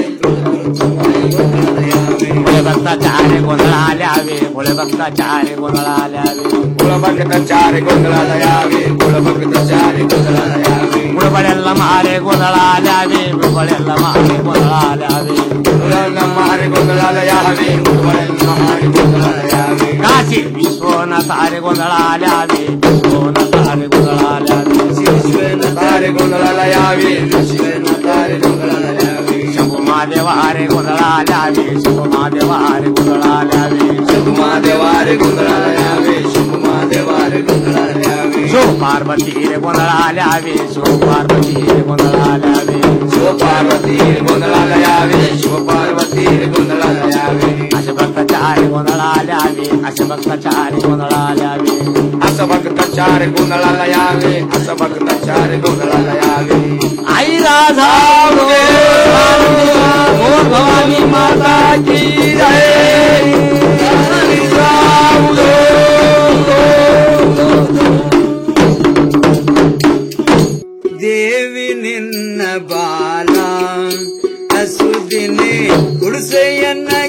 [SPEAKER 4] भोळे भक्ता चारे गोंधळ आल्यावे भोळे भक्ता चारे गोंधळ आल्यावे
[SPEAKER 1] ಕುಳಭಕ್ತ ಚಾರಿ ಗೊಂದಳ ಯಾವೆ ಕುಳಭಕ್ತ ಚಾರಿ ಗೊಂದಳ ಯಾವೆ
[SPEAKER 4] ಮುಳುಬಳೆಲ್ಲ ಮಾರೆ ಗೋಂಧಳ ಆल्यावे ಮುಳುಬಳೆಲ್ಲ ಮಾರೆ ಗೋಂಧಳ ಆल्यावे
[SPEAKER 1] ಕುಳನ ಮಾರಿ ಗೊಂದಳ ಯಾವೆ ಕುಳನ ಮಾರಿ ಗೊಂದಳ ಯಾವೆ
[SPEAKER 4] ಕಾಶಿ ವಿಶ್ವನ ತಾರೆ ಗೊಂಧಳ ಆल्यावे ವಿಶ್ವನ ತಾರೆ ಗೊಂಧಳ ಆल्यावे
[SPEAKER 1] ಶಿವನ ತಾರೆ ಗೊಂದಳ ಯಾವೆ ಶಿವನ ತಾರೆ ಗೊಂದಳ ಯಾವೆ
[SPEAKER 4] ಶಂಭು ಮಹಾದೇವ ಹರೆ ಗೊಂಧಳ ಆल्यावे ಶಂಭು ಮಹಾದೇವ ಹರೆ ಗೊಂಧಳ ಆल्यावे
[SPEAKER 1] ಶುಭಮಾದೇವಾರಿ ಗೊಂದಳ ಯಾವೆ ಶುಭಮಾದೇವಾರಿ ಗೊಂದಳ ಯಾವೆ
[SPEAKER 4] ಶಿವ ಪಾರ್ವತಿ ಗೊಂಧಳ ಆल्यावे ಶಿವ ಪಾರ್ವತಿ ಗೊಂಧಳ ಆल्यावे
[SPEAKER 1] ಶಿವ ಪಾರ್ವತಿ ಗೊಂದಳ ಯಾವೆ ಶಿವ ಪಾರ್ವತಿ ಗೊಂದಳ ಯಾವೆ
[SPEAKER 4] ಅಶಭಕ್ತ ಚಾರೆ गोंधळाल्यावे असे भक्ताचारी गोंधळाल्यावे
[SPEAKER 1] असं भक्ताचार गोंधळाला यावे असं भक्ताचार गोंधळाला यावे
[SPEAKER 4] आई राधा उगे, बोल भवानी माता की जय
[SPEAKER 2] ದೇವಿ ನಿನ್ನ ಬಾಲ ಹಸುದಿನಿ ಗುಡಿಸೆಯನ್ನ